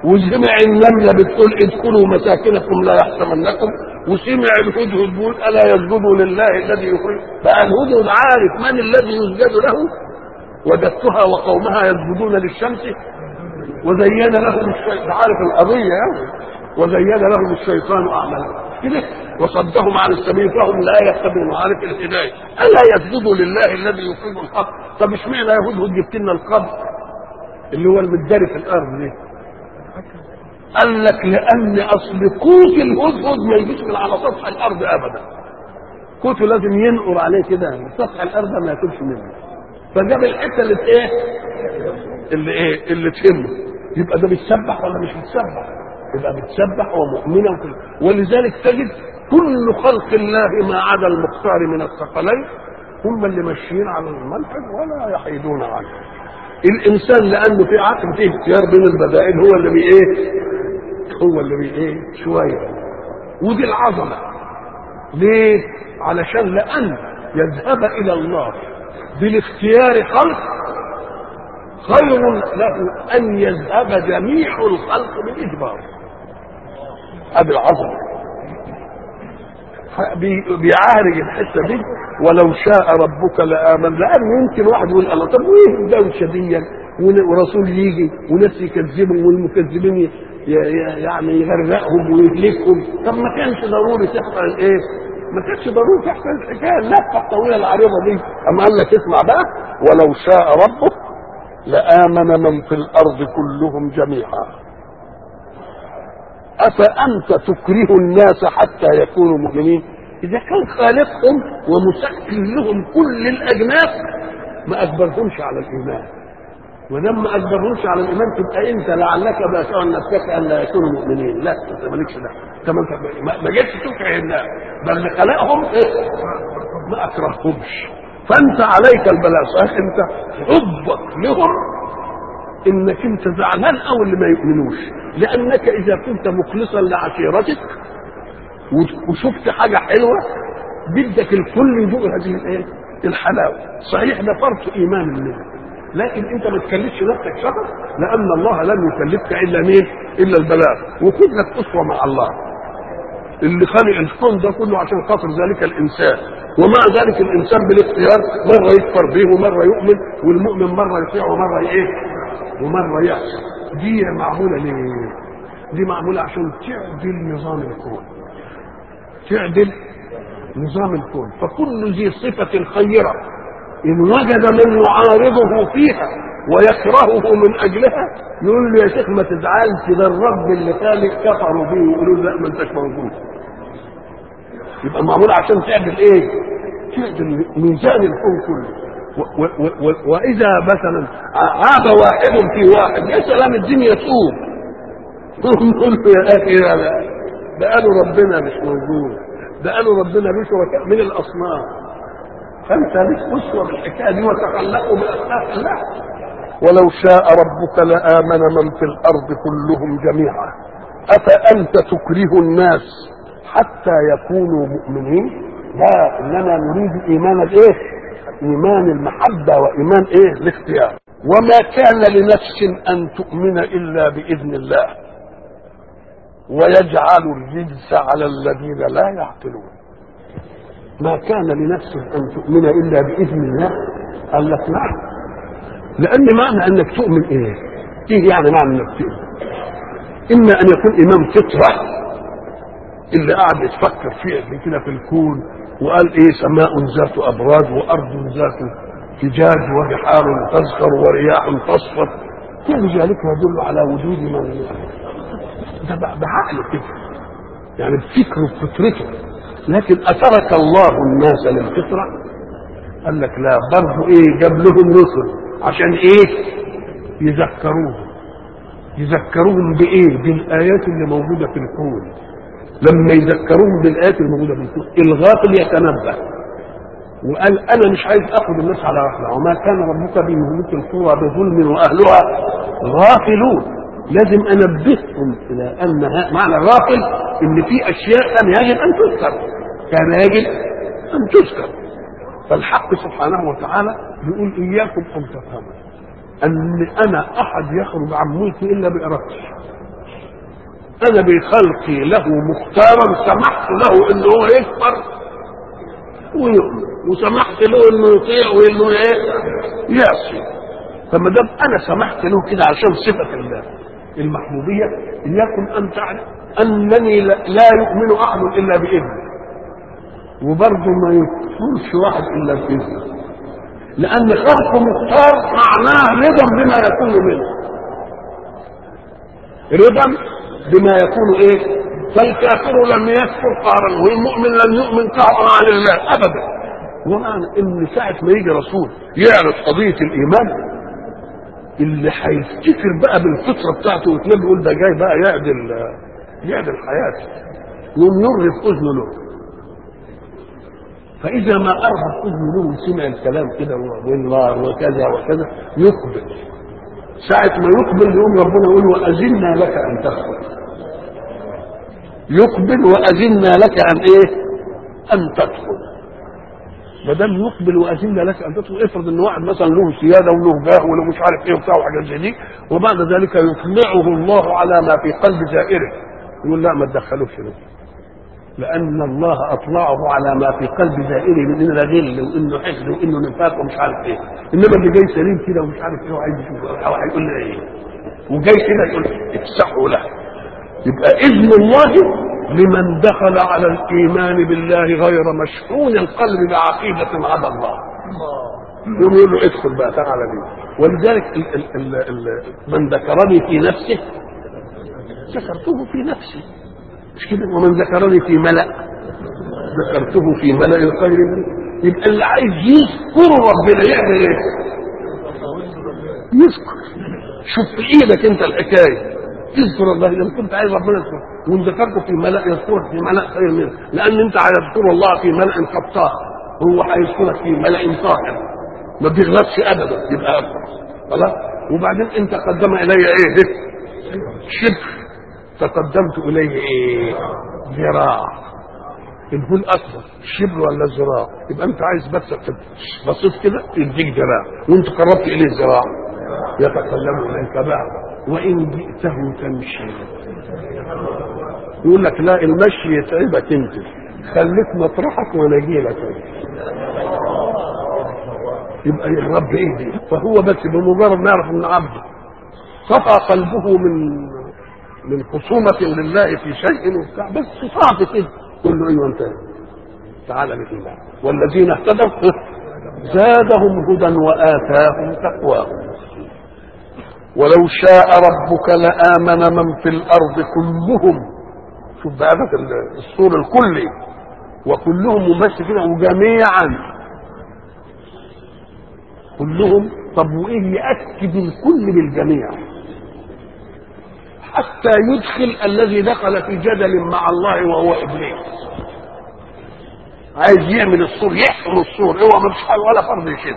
وسمع النملة بتقول ادخلوا مساكنكم لا يحطمنكم وسمع الهدهد بيقول ألا يسجدوا لله الذي يخرج بقى الهدهد عارف من الذي يسجد له وجدتها وقومها يسجدون للشمس وزين لهم الشيطان عارف القضية يعني وزين لهم الشيطان أعمالهم كده وصدهم عن السبيل فهم لا يهتدون عارف الهداية ألا يسجدوا لله الذي يخرج الحق طب اشمعنى يا هدهد جبت لنا القبر اللي هو المداري في الأرض دي قال لك لأن أصل قوت الهدهد ما يجيش من على سطح الأرض أبدا قوته لازم ينقر عليه كده سطح الأرض ما ياكلش منه فجاب الحتة اللي ايه اللي ايه اللي تهمه يبقى ده بيتسبح ولا مش بيتسبح يبقى بيتسبح ومؤمنا وكل ولذلك تجد كل خلق الله ما عدا المختار من الثقلين هم اللي ماشيين على المنهج ولا يحيدون عنه الانسان لانه في عقل فيه اختيار بين البدائل هو اللي بي ايه هو اللي بي ايه شويه ودي العظمه ليه علشان لان يذهب الى الله بالاختيار خلق خير له ان يذهب جميع الخلق بالاجبار هذه العظمه بيعالج الحته دي ولو شاء ربك لامن لان يمكن واحد يقول الله طب وايه الدوشه دي ورسول يجي وناس يكذبهم والمكذبين يعني يغرقهم ويهلكهم طب ما كانش ضروري تحصل الايه؟ ما كانش ضروري تحصل الحكايه اللفه الطويله العريضه دي اما قال لك اسمع بقى ولو شاء ربك لامن من في الارض كلهم جميعا أفأنت تكره الناس حتى يكونوا مؤمنين إذا كان خالقهم ومسكن لهم كل الأجناس ما أجبرهمش على الإيمان ولما أجبرهمش على الإيمان تبقى أنت لعلك باشا نفسك أن لا يكونوا مؤمنين لا أنت مالكش ده أنت ما, ما جيتش تكره الناس بل اللي خلقهم إيه؟ ما أكرههمش فأنت عليك البلاء صحيح أنت حبك لهم انك انت زعلان او اللي ما يؤمنوش لانك اذا كنت مخلصا لعشيرتك وشفت حاجه حلوه بدك الكل يذوق هذه الايه الحلاوه صحيح ده فرط ايمان منه لكن انت ما تكلفش نفسك شر لان الله لم يكلفك الا مين الا البلاغ وخذ لك اسوه مع الله اللي خلق الكون ده كله عشان خاطر ذلك الانسان ومع ذلك الانسان بالاختيار مره يكفر به ومره يؤمن والمؤمن مره يطيع ومره ايه ومره يعصي دي معموله ليه؟ دي معموله عشان تعدل نظام الكون تعدل نظام الكون فكل ذي صفة خيرة إن وجد من يعارضه فيها ويكرهه من أجلها يقول له يا شيخ ما تزعلش ده الرب اللي خالق كفروا به يقولوا لا ما انتش موجود يبقى معمول عشان تعدل ايه؟ تعدل ميزان الكون كله و- و- و- واذا مثلا عاب واحد في واحد يا سلام الدنيا تقوم نقول له يا اخي لا لا ده قالوا ربنا مش موجود ده قالوا ربنا له شركاء من الاصنام فانت ليك اسوه بالحكايه دي وتخلقوا باخلاق الله ولو شاء ربك لامن من في الارض كلهم جميعا افانت تكره الناس حتى يكونوا مؤمنين لا اننا نريد ايمان الايه ايمان المحبه وايمان ايه الاختيار وما كان لنفس ان تؤمن الا باذن الله ويجعل الرجس على الذين لا يعقلون ما كان لنفس ان تؤمن الا باذن الله قال لك نعم لان معنى انك تؤمن ايه ايه يعني معنى انك تؤمن اما ان يكون امام فطره اللي قاعد يتفكر فيه قبل كده في الكون وقال ايه سماء ذات ابراج وارض ذات فجاج وبحار تزخر ورياح تصفر كل ذلك يدل على وجود من ده بعقله كده يعني بفكره بفطرته لكن اترك الله الناس للفطره قال لك لا برضه ايه جاب لهم رسل عشان ايه يذكروهم يذكروهم بايه بالايات اللي موجوده في الكون لما يذكروهم بالايات الموجوده في الكون الغافل يتنبه وقال انا مش عايز اخذ الناس على رحمه وما كان ربك بمهلك القرى بظلم واهلها غافلون لازم انبههم الى ان ها- معنى الغافل ان في اشياء كان يجب ان تذكر كان يجب ان تذكر فالحق سبحانه وتعالى يقول اياكم ان تفهموا ان انا احد يخرج عن ملكي الا بارادتي انا بخلقي له مختارا سمحت له انه هو يكبر ويؤمن وسمحت له انه يطيع وانه ايه يعصي فما دام انا سمحت له كده عشان صفه الله المحبوبيه ليكن ان تعلم انني لا يؤمن احد الا باذنه وبرضه ما يكفرش واحد الا باذنه لان خلقه مختار معناه رضا بما يكون منه رضا بما يكون ايه فالكافر لم يكفر قهرا والمؤمن لم يؤمن قهرا عن الله ابدا ومعنى ان ساعه ما يجي رسول يعرف قضيه الايمان اللي هيفتكر بقى بالفطره بتاعته ويتنبي يقول ده جاي بقى يعدل يعدل حياته يقوم يرهف اذنه له فاذا ما ارهف اذنه له وسمع الكلام كده والنار وكذا وكذا يقبل ساعة ما يقبل يقوم ربنا يقول وأذنا لك أن تدخل يقبل وأذنا لك أن إيه؟ أن تدخل ما دام يقبل وأذنا لك أن تدخل افرض إن واحد مثلا له سيادة وله جاه وله مش عارف إيه وبتاع وحاجات زي دي وبعد ذلك يطلعه الله على ما في قلب زائره يقول لا ما تدخلوش ده لأن الله أطلعه على ما في قلب زائره من إنه غل وإنه حقد وإنه نفاق ومش عارف إيه إنما اللي جاي سليم كده ومش عارف إيه وعايز يشوف أو هيقول لي إيه وجاي كده يقول افسحوا له يبقى إذن الله لمن دخل على الإيمان بالله غير مشحون القلب بعقيدة عدا الله يقوم يقول له ادخل بقى تعالى لي ولذلك ال ال ال ال من ذكرني في نفسه ذكرته في نفسي مش كده ومن ذكرني في ملأ ذكرته في ملأ خير منه يبقى اللي عايز يذكر ربنا يعمل ايه؟ يذكر شوف في ايدك انت الحكايه اذكر الله اذا كنت عايز ربنا يذكر وان ذكرته في ملأ يذكرك في ملأ خير منه لان انت هيذكر الله في ملأ قد طاهر هو هيذكرك في ملأ طاهر ما بيغلطش ابدا يبقى اكبر خلاص وبعدين انت قدم الي ايه؟ شبر تقدمت اليه ايه ذراع الفول اكبر شبر ولا ذراع يبقى انت عايز بس بصيت كده يديك ذراع وانت قربت اليه ذراع يتكلم اليك بعد وان جئته تمشي يقول لك لا المشي يتعبك انت خليك مطرحك وانا اجي لك يبقى الرب ايه دي فهو بس بمجرد ما يعرف ان عبده صفى قلبه من من خصومة لله في شيء وبتاع بس صعب كده قل له ايوه انت تعالى بسم الله والذين اهتدوا زادهم هدى وآتاهم تقواهم ولو شاء ربك لآمن من في الأرض كلهم شوف بقى الصور الكلي وكلهم ممثل كده وجميعا كلهم طب وايه يأكد الكل بالجميع حتى يدخل الذي دخل في جدل مع الله وهو ابليس عايز يعمل السور يحفر السور هو ما فيش ولا فرض يشد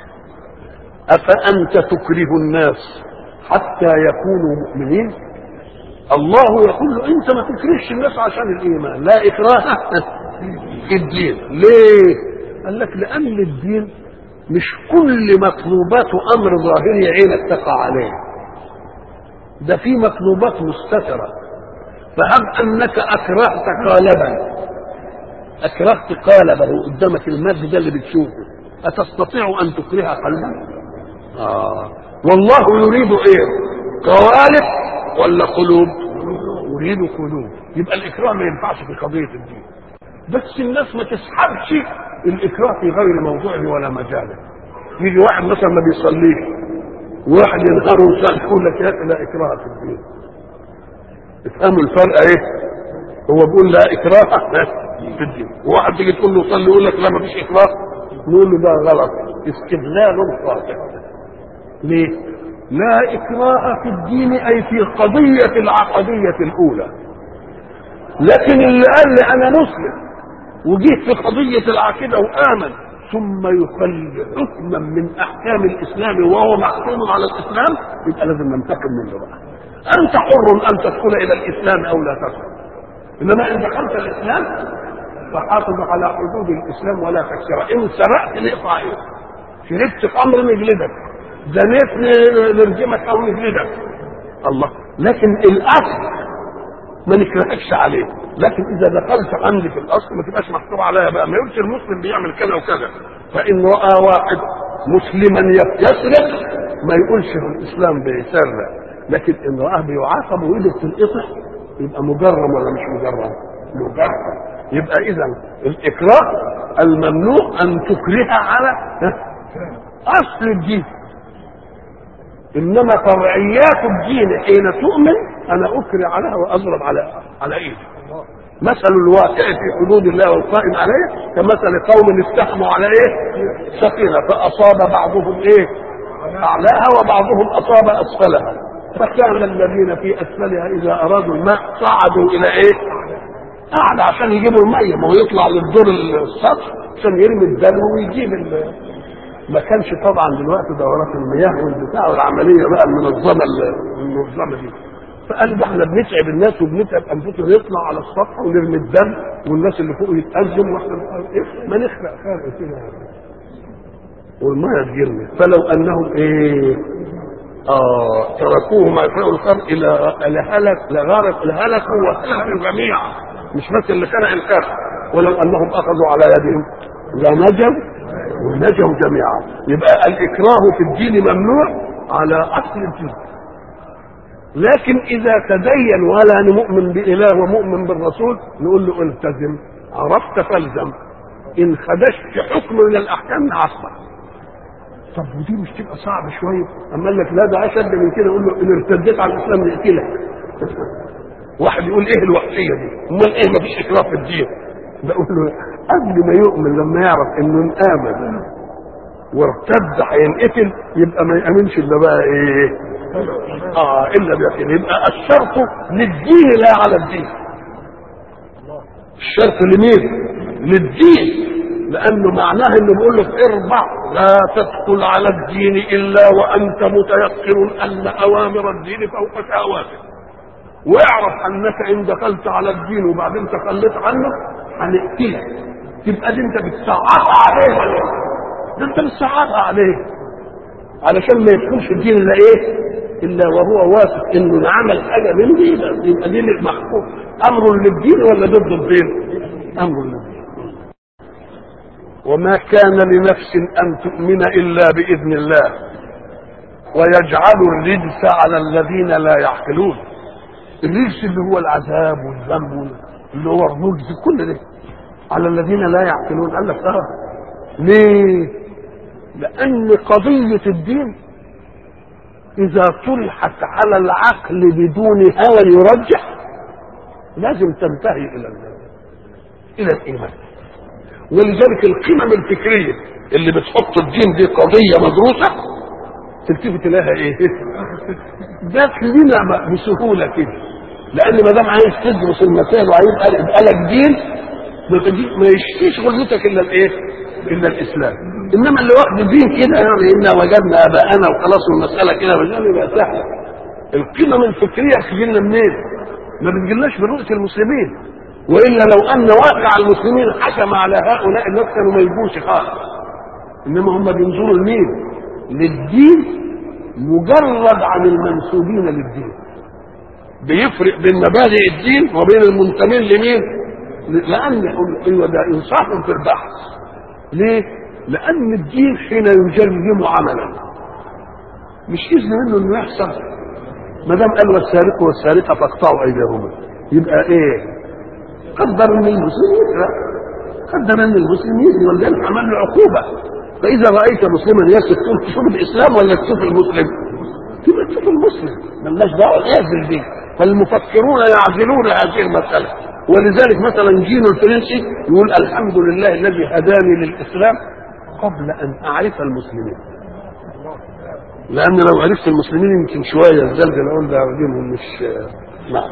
افانت تكره الناس حتى يكونوا مؤمنين الله يقول له انت ما تكرهش الناس عشان الايمان لا اكراه في الدين ليه قال لك لان الدين مش كل مطلوبات امر ظاهري عينك تقع عليه ده في مطلوبات مستترة فهب أنك أكرهت قالبا أكرهت قالبا قدامك المد ده اللي بتشوفه أتستطيع أن تكره قلبا؟ آه والله يريد إيه؟ قوالب ولا قلوب؟ يريد قلوب يبقى الإكراه ما ينفعش في قضية الدين بس الناس ما تسحبش الإكراه في غير موضوعه ولا مجاله يجي واحد مثلا ما بيصليش واحد ينهار ويصلي يقول لك يا لا اكراه في الدين افهموا الفرق ايه هو بيقول لا اكراه في الدين وواحد تيجي تقول له صلي يقول لك لا ما فيش اكراه نقول له ده غلط استدلال خاطئ ليه لا اكراه في الدين اي في القضيه العقديه الاولى لكن اللي قال لي انا مسلم وجيت في قضيه العقيده وامن ثم يخل حكما من احكام الاسلام وهو محكوم على الاسلام يبقى لازم ننتقم منه بقى انت حر ان تدخل الى الاسلام او لا تدخل انما ان دخلت الاسلام فحافظ على حدود الاسلام ولا تكسرها ان سرقت نقطع ايه شربت خمر نجلدك زنيت نرجمك او نجلدك الله لكن الاصل ما نكرهكش عليه لكن اذا دخلت عندي في الاصل ما تبقاش محسوب عليا بقى ما يقولش المسلم بيعمل كذا وكذا فان راى واحد مسلما يسرق ما يقولش الاسلام بيسرق لكن ان راه بيعاقب وايده بتنقطع يبقى مجرم ولا مش مجرم؟ مجرم يبقى اذا الاكراه الممنوع ان تكره على اصل الدين انما فرعيات الدين حين تؤمن انا اكره عليها واضرب على على ايدي مثل الواقع في حدود الله والقائم عليه كمثل قوم استحموا على ايه سفينه فاصاب بعضهم ايه اعلاها وبعضهم اصاب اسفلها فكان الذين في اسفلها اذا ارادوا الماء صعدوا الى ايه اعلى عشان يجيبوا الميه ما هو يطلع للدور السطح عشان يرمي الدلو ويجيب ال- ما كانش طبعا دلوقتي دورات المياه والبتاع والعمليه بقى المنظمه المنظمه دي فقال ده احنا بنتعب الناس وبنتعب انفسنا نطلع على السطح ونرمي الدم والناس اللي فوق يتأزم واحنا إيه؟ ما نخلق خلق كده والميه تجري فلو انهم ايه اه تركوه ما يفرقوا الخلق الى الى هلك لغارق لهلكوا وهلكوا جميعا مش بس اللي خلق الخلق ولو انهم اخذوا على يدهم لنجوا ونجوا جميعا يبقى الاكراه في الدين ممنوع على اصل الدين لكن اذا تدين ولا مؤمن باله ومؤمن بالرسول نقول له التزم عرفت فالزم ان خدشت حكم من الاحكام نعصبك طب ودي مش تبقى صعب شويه اما قال لك لا ده اشد من كده يقول له ان ارتديت على الاسلام نقتلك واحد يقول ايه الوحشيه دي امال ايه ما فيش اكراه في الدين بقول له قبل ما يؤمن لما يعرف انه امن وارتد هينقتل يبقى ما يامنش الا بقى ايه اه الا بيقين يبقى الشرط للدين لا على الدين الشرط لمين للدين لانه معناه انه بيقول لك اربع لا تدخل على الدين الا وانت متيقن ان اوامر الدين فوق شهواته واعرف انك ان دخلت على الدين وبعدين تخليت عنه هنقتلك تبقى دي انت بتصعبها عليه ولا إيه؟ ده انت بتصعبها عليه علشان ما يدخلش الدين الا ايه؟ الا وهو واثق انه عمل حاجه من دي يبقى يبقى دين المحكوم امر للدين ولا ضد الدين؟ امر للدين وما كان لنفس ان تؤمن الا باذن الله ويجعل الرجس على الذين لا يعقلون الرجس اللي هو العذاب والذنب اللي هو الرجز كل ده على الذين لا يعقلون قال لك اه ليه لان قضيه الدين اذا طرحت على العقل بدون هوى يرجح لازم تنتهي الى ال- الى الايمان ولذلك القمم الفكريه اللي بتحط الدين دي قضيه مدروسه تلتفت لها ايه؟ ده لنا بسهوله كده لان ما دام عايز تدرس المسائل وهيبقى يبقى لك دين ما تجي- ما يشفيش غلتك الا الايه؟ الا الاسلام انما اللي واخد الدين كده يعني انا وجدنا اباءنا وخلاص المساله كده مجال يبقى سهله القمم الفكريه تجيلنا منين؟ ما بتجيلناش من رؤيه المسلمين والا لو ان واقع المسلمين حكم على هؤلاء الناس كانوا ما يجوش خالص انما هم بينظروا لمين؟ للدين مجرد عن المنسوبين للدين بيفرق بين مبادئ الدين وبين المنتمين لمين؟ لان ايوه ده انصاف في البحث ليه؟ لان الدين حين يجرم عملا مش اذن منه انه يحصل ما دام قال والسارق والسارقه فاقطعوا ايديهما يبقى ايه؟ قدر ان المسلم يسرق قدر ان المسلم يزني ولذلك عمل له عقوبه فاذا رايت مسلما يسرق تقول تشوف الاسلام ولا تشوف المسلم؟ تبقى تشوف المسلم ملناش دعوه اعزل دي فالمفكرون يعزلون هذه المساله ولذلك مثلا جينو الفرنسي يقول الحمد لله الذي هداني للاسلام قبل ان اعرف المسلمين لان لو عرفت المسلمين يمكن شويه الزلزال اقول ده دينهم مش نعم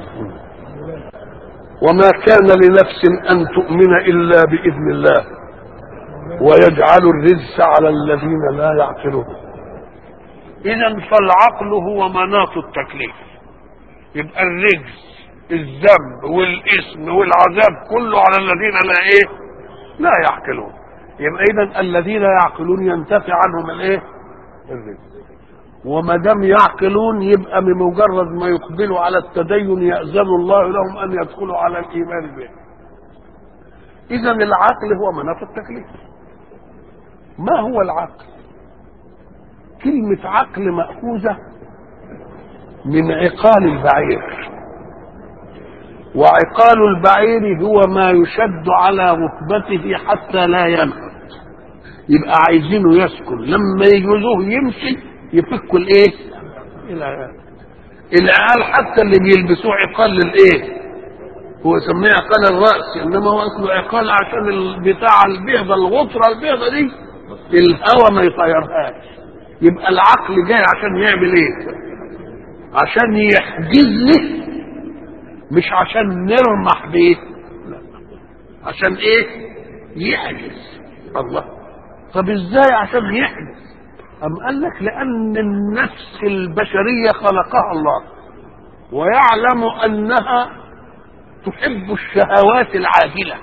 وما كان لنفس ان تؤمن الا باذن الله ويجعل الرجس على الذين لا يعقلون اذا فالعقل هو مناط التكليف يبقى الرجس الذنب والاسم والعذاب كله على الذين لا ايه لا يعقلون يبقى اذا الذين يعقلون ينتفي عنهم الايه الرجس وما دام يعقلون يبقى بمجرد ما يقبلوا على التدين يأذن الله لهم أن يدخلوا على الإيمان به إذا العقل هو مناط التكليف ما هو العقل كلمة عقل مأخوذة من عقال البعير وعقال البعير هو ما يشد على ركبته حتى لا ينهض يبقى عايزينه يسكن لما يجوزوه يمشي يفكوا الايه العقال العقال حتى اللي بيلبسوه عقال للايه هو سميه عقال الراس انما هو اصله عقال عشان بتاع البيضه الغطره البيضه دي الهواء ما يطيرهاش يبقى العقل جاي عشان يعمل ايه عشان يحجز لي مش عشان نرمح بيه لا عشان ايه يحجز الله طب ازاي عشان يحجز أم قال لك لأن النفس البشرية خلقها الله ويعلم أنها تحب الشهوات العاجلة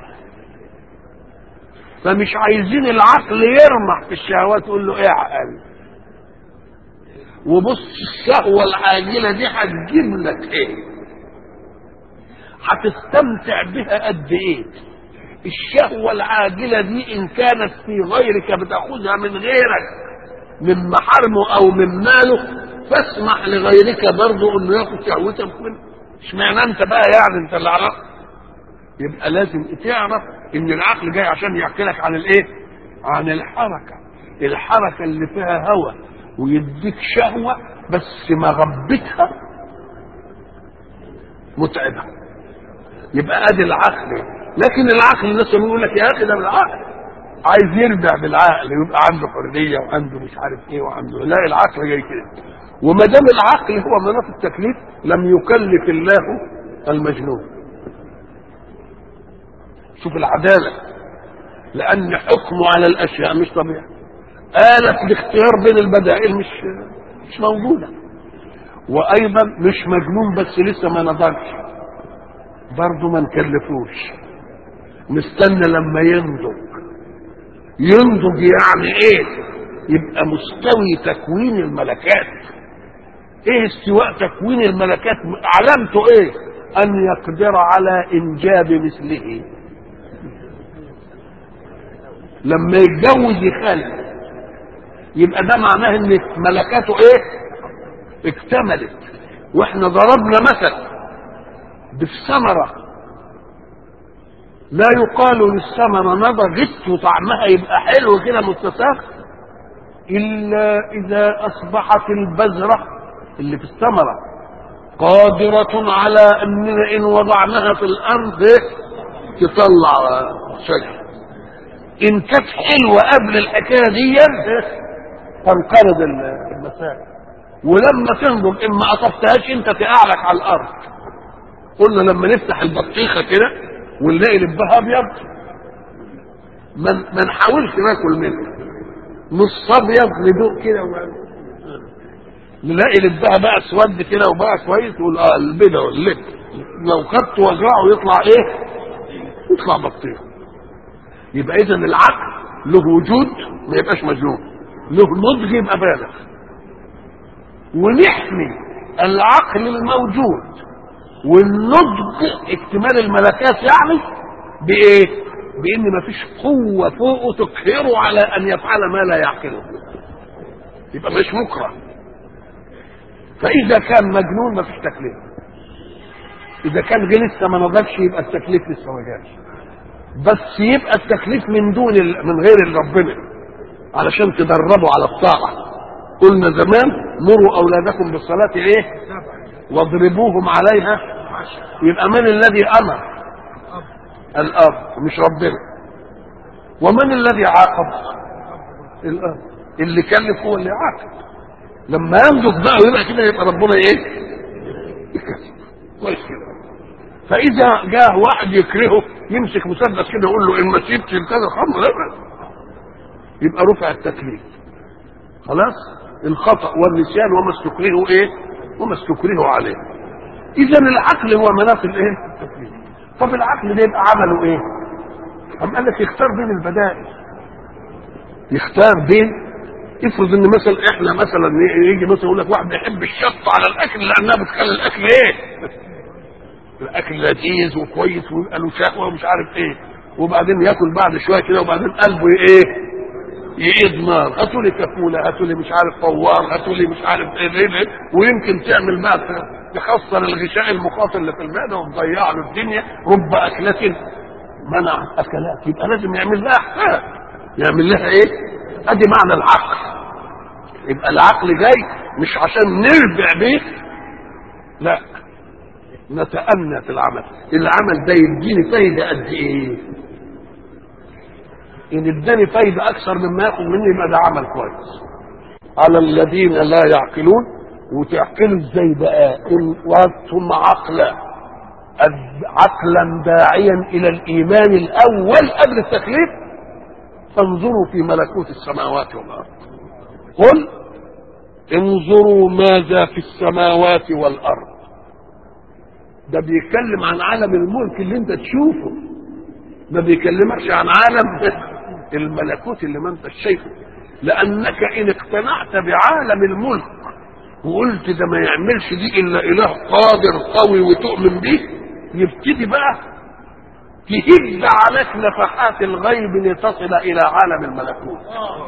فمش عايزين العقل يرمح في الشهوات يقول له ايه عقل وبص الشهوة العاجلة دي هتجيب لك ايه هتستمتع بها قد ايه الشهوة العاجلة دي ان كانت في غيرك بتاخذها من غيرك من محارمه او من ماله فاسمح لغيرك برضه انه ياخد شهوتك منه اشمعنى انت بقى يعني انت اللي عرفت يبقى لازم تعرف ان العقل جاي عشان يحكي لك عن الايه عن الحركه الحركه اللي فيها هوى ويديك شهوه بس مغبتها متعبه يبقى ادي العقل لكن العقل الناس يقول لك يا اخي ده العقل عايز يرجع بالعقل ويبقى عنده حريه وعنده مش عارف ايه وعنده لا العقل جاي كده وما دام العقل هو مناط التكليف لم يكلف الله المجنون شوف العداله لان حكمه على الاشياء مش طبيعي آلة الاختيار بين البدائل مش مش موجودة وأيضا مش مجنون بس لسه ما نضجش برضه ما نكلفوش نستنى لما ينضج ينضج يعني ايه يبقى مستوي تكوين الملكات ايه استواء تكوين الملكات علامته ايه ان يقدر على انجاب مثله لما يتجوز يخلف يبقى ده معناه ان ملكاته ايه اكتملت واحنا ضربنا مثل بالثمره لا يقال للثمرة نضجت وطعمها يبقى حلو كده متساق إلا إذا أصبحت البذرة اللي في الثمرة قادرة على أننا إن وضعناها في الأرض تطلع شجر إن كانت حلوة قبل الحكاية دي تنقرض المسائل ولما تنضج إن ما قطفتهاش أنت تقعلك على الأرض قلنا لما نفتح البطيخة كده ونلاقي لبها ابيض ما ما نحاولش ناكل منه نص ابيض ندوق كده نلاقي لبها بقى اسود كده وبقى كويس تقول اه البيضه واللب لو خدت وزرعه يطلع ايه؟ يطلع بطيخ يبقى اذا العقل له وجود ما يبقاش مجنون له نضج يبقى بالغ ونحمي العقل الموجود والنضج اكتمال الملكات يعني بايه بان مفيش قوه فوقه تقهره على ان يفعل ما لا يعقله يبقى مش مكره فاذا كان مجنون مفيش تكليف اذا كان جه لسه ما نضجش يبقى التكليف لسه ما جاش بس يبقى التكليف من دون ال... من غير ربنا علشان تدربوا على الطاعه قلنا زمان مروا اولادكم بالصلاه ايه واضربوهم عليها يبقى من الذي امر الاب مش ربنا ومن الذي عاقب الاب اللي كلف هو اللي عاقب لما ينضج بقى ويبقى كده يبقى ربنا ايه كويس كده فاذا جاء واحد يكرهه يمسك مسدس كده يقول له ان ما سيبتش كذا خمر يبقى رفع التكليف خلاص الخطا والنسيان وما استكرهوا ايه وما استكرهوا عليه اذا العقل هو مناط الايه التكليف طب العقل ده يبقى عمله ايه أم قال لك يختار بين البدائل يختار بين افرض ان مثلا احنا مثلا يجي مثلا يقول لك واحد بيحب الشطه على الاكل لانها بتخلي الاكل ايه؟ الاكل لذيذ وكويس ويبقى له شهوه ومش عارف ايه وبعدين ياكل بعد شويه كده وبعدين قلبه ايه؟ يقيد نار هاتوا لي كفوله هاتوا لي مش عارف فوار هاتوا لي مش عارف ايه, إيه, إيه ويمكن تعمل بقى تخسر الغشاء المخاطر اللي في المعده وتضيع له الدنيا رب اكله منع اكلات يبقى لازم يعمل لها حساب يعمل لها ايه؟ ادي معنى العقل يبقى العقل جاي مش عشان نربع بيه لا نتأنى في العمل العمل ده يديني فايدة قد ايه ان اداني فايدة اكثر مما ياخد مني يبقى ده عمل كويس على الذين لا يعقلون وتعقلوا ازاي بقى ان وانتم عقلا عقلا داعيا الى الايمان الاول قبل التكليف فانظروا في ملكوت السماوات والارض قل انظروا ماذا في السماوات والارض ده بيتكلم عن عالم الملك اللي انت تشوفه ما بيكلمكش عن عالم الملكوت اللي ما انت شايفه لانك ان اقتنعت بعالم الملك وقلت ده ما يعملش دي الا اله قادر قوي وتؤمن به يبتدي بقى تهد عليك نفحات الغيب لتصل الى عالم الملكوت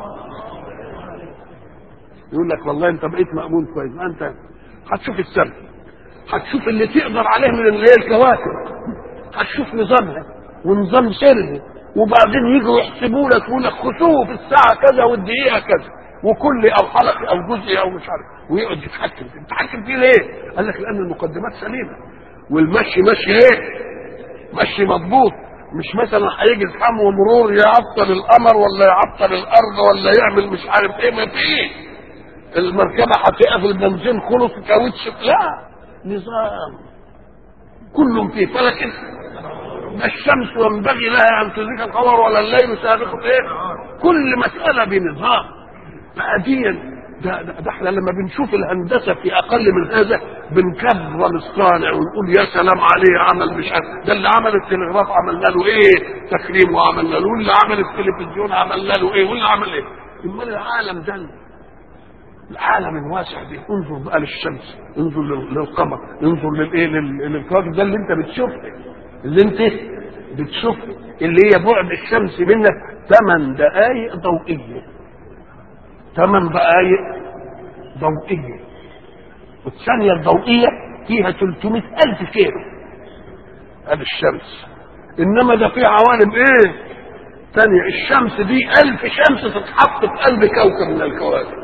يقول لك والله انت بقيت مأمون كويس ما انت هتشوف السماء هتشوف اللي تقدر عليه من اللي هي الكواكب هتشوف نظامها ونظام سرها وبعدين يجوا يحسبوا لك يقول لك خسوه في الساعه كذا والدقيقه كذا وكل او حلقه او جزء او مش عارف ويقعد يتحكم فيه يتحكم فيه ليه؟ قال لك لان المقدمات سليمه والمشي مشي ايه؟ مشي مضبوط مش مثلا هيجي زحام ومرور يعطل القمر ولا يعطل الارض ولا يعمل مش عارف ايه ما فيه المركبه هتقف البنزين خلص كاوتش لا نظام كل في فلك ما الشمس ينبغي لها ان تدرك القمر ولا الليل سابق ايه كل مساله بنظام فاديا ده, ده, ده احنا لما بنشوف الهندسه في اقل من هذا بنكرم الصانع ونقول يا سلام عليه عمل مش عارف ده اللي عمل التلغراف عملنا له ايه تكريم وعملنا له واللي عمل التلفزيون عملنا له ايه واللي عمل ايه امال العالم ده العالم الواسع ده انظر بقى للشمس انظر للقمر انظر للايه للكواكب ده اللي انت بتشوفه اللي انت بتشوفه اللي هي بعد الشمس منك ثمان دقائق ضوئيه ثمان دقائق ضوئيه والثانيه الضوئيه فيها 300 ألف كيلو هذه الشمس إنما ده في عوالم إيه؟ ثانية الشمس دي ألف شمس تتحط في قلب كوكب من الكواكب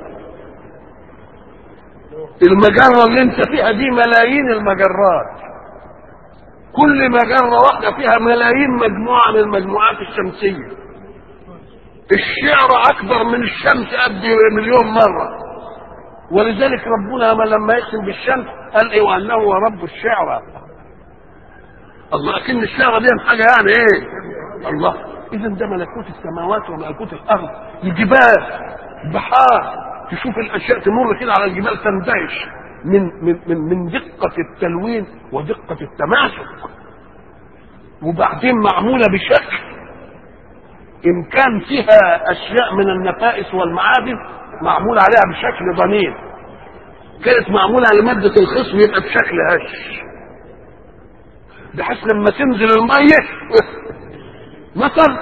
المجرة اللي انت فيها دي ملايين المجرات كل مجرة واحدة فيها ملايين مجموعة من المجموعات الشمسية الشعر أكبر من الشمس قد مليون مرة ولذلك ربنا لما يقسم بالشمس قال ايه وانه هو رب الشعرى الله اكن الشعرى دي حاجه يعني ايه الله اذا ده ملكوت السماوات وملكوت الارض الجبال بحار تشوف الاشياء تمر كده على الجبال تندهش من من من من دقه التلوين ودقه التماسك وبعدين معموله بشكل ان كان فيها اشياء من النفائس والمعادن معمول عليها بشكل ضنين كانت معمولة لمادة الخصم يبقى بشكل هش بحيث لما تنزل المية مطر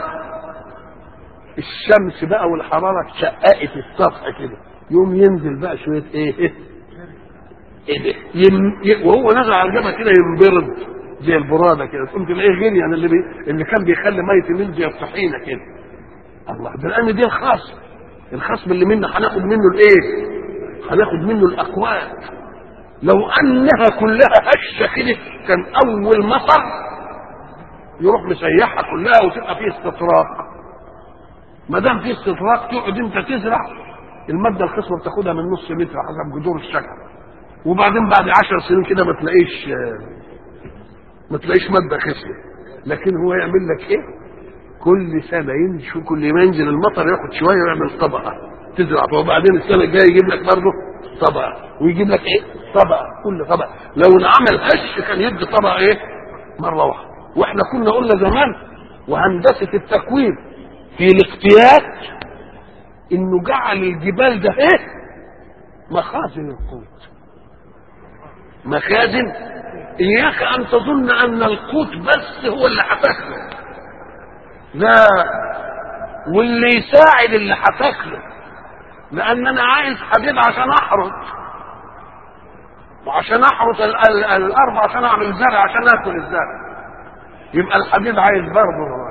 الشمس بقى والحرارة شققت السطح كده يوم ينزل بقى شوية ايه ايه ده يم... وهو نزل على الجبل كده ينبرد زي البرادة كده تقوم تلاقيه غني يعني اللي, بي... اللي كان بيخلي مية النيل زي الطحينة كده الله ده لأن دي الخاص الخصم اللي منا هناخد منه الايه هناخد منه الاقوات لو انها كلها هشه كده كان اول مطر يروح مسيحها كلها وتبقى فيه استطراق ما دام فيه استطراق تقعد انت تزرع الماده الخصبه بتاخدها من نص متر حسب جذور الشجر وبعدين بعد عشر سنين كده ما تلاقيش ما تلاقيش ماده خصبه لكن هو يعمل لك ايه كل سنه ينزل كل ما ينزل المطر ياخد شويه ويعمل طبقه تزرع وبعدين السنه الجايه يجيب لك برضه طبقه ويجيب لك ايه؟ طبقه كل طبقه لو انعمل هش كان يدي طبقه ايه؟ مره واحده واحنا كنا قلنا زمان وهندسه التكوين في الاقتيات انه جعل الجبال ده ايه مخازن القوت مخازن اياك ان تظن ان القوت بس هو اللي هتاكله لا واللي يساعد اللي هتاكله لان انا عايز حديد عشان احرث وعشان احرث ال- ال- الارض عشان اعمل زرع عشان اكل الزرع يبقى الحديد عايز برضه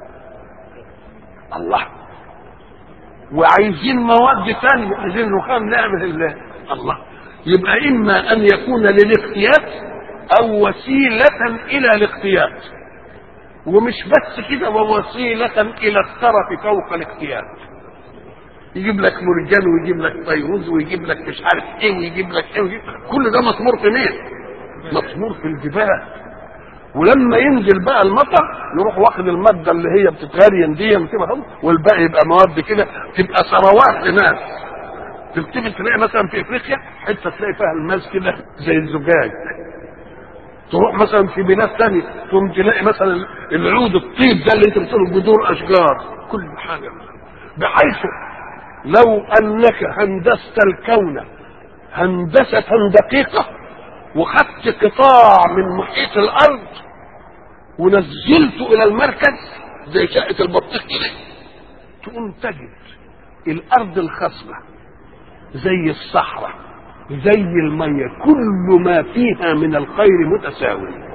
الله وعايزين مواد ثانية عايزين رخام نعمل الله الله يبقى إما أن يكون للاختيات أو وسيلة إلى الاختيات ومش بس كده ووسيلة إلى الترف فوق الاختيات يجيب لك مرجان ويجيب لك فيروز ويجيب لك مش عارف ايه ويجيب لك ايه ويجيب كل ده مطمور في مين؟ مطمور في الجبال ولما ينزل بقى المطر يروح واخد الماده اللي هي بتتغرين دي وتبقى والباقي يبقى مواد كده تبقى ثروات لناس تبتدي تلاقي مثلا في افريقيا حته تلاقي فيها الماس كده زي الزجاج تروح مثلا في بلاد ثانيه تقوم تلاقي مثلا العود الطيب ده اللي انت بتقوله جذور اشجار كل حاجه بحيث لو انك هندست الكون هندسه دقيقه وخدت قطاع من محيط الارض ونزلته الى المركز زي شقه البطيخ كده تقوم تجد الارض الخصبه زي الصحراء زي الميه كل ما فيها من الخير متساوي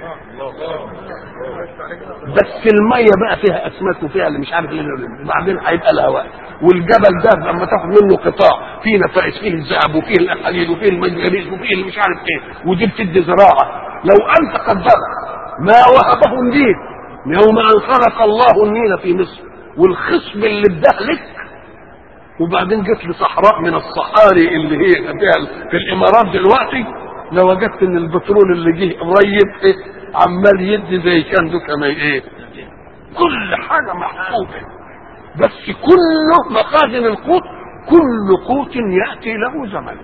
بس الميه بقى فيها اسماك وفيها اللي مش عارف ايه وبعدين هيبقى الهواء والجبل ده لما تاخد منه قطاع فيه نفائس فيه الذهب وفيه الحديد وفيه المنجنيز وفيه اللي مش عارف ايه ودي بتدي زراعه لو انت قدرت ما وهبه النيل يوم ان خلق الله النيل في مصر والخصب اللي اداه لك وبعدين جت لي صحراء من الصحاري اللي هي فيها في الامارات دلوقتي لوجدت ان البترول اللي جه قريب ايه عمال يدي زي كان دوكا ما ايه كل حاجه محفوظه بس كله مخازن القوت كل قوت ياتي له زمن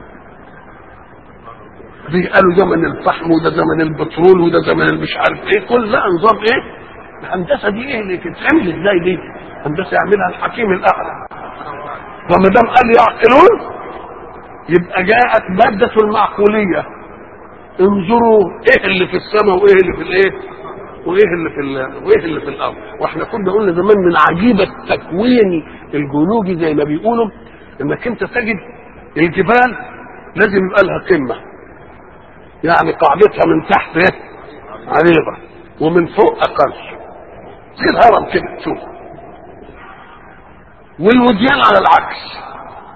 دي قالوا زمن الفحم وده زمن البترول وده زمن مش عارف ايه كل ده نظام ايه الهندسه دي ايه اللي تتعمل ازاي دي هندسه يعملها الحكيم الاعلى فما دام قال يعقلون يبقى جاءت ماده المعقوليه انظروا ايه اللي في السماء وايه اللي في الايه وايه اللي في ال- وايه اللي في الارض واحنا كنا قلنا زمان من عجيبه التكوين الجيولوجي زي ما بيقولوا انك انت تجد الجبال لازم يبقى لها قمه يعني قاعدتها من تحت ايه عريضه ومن فوق اقل زي الهرم كده شوف والوديان على العكس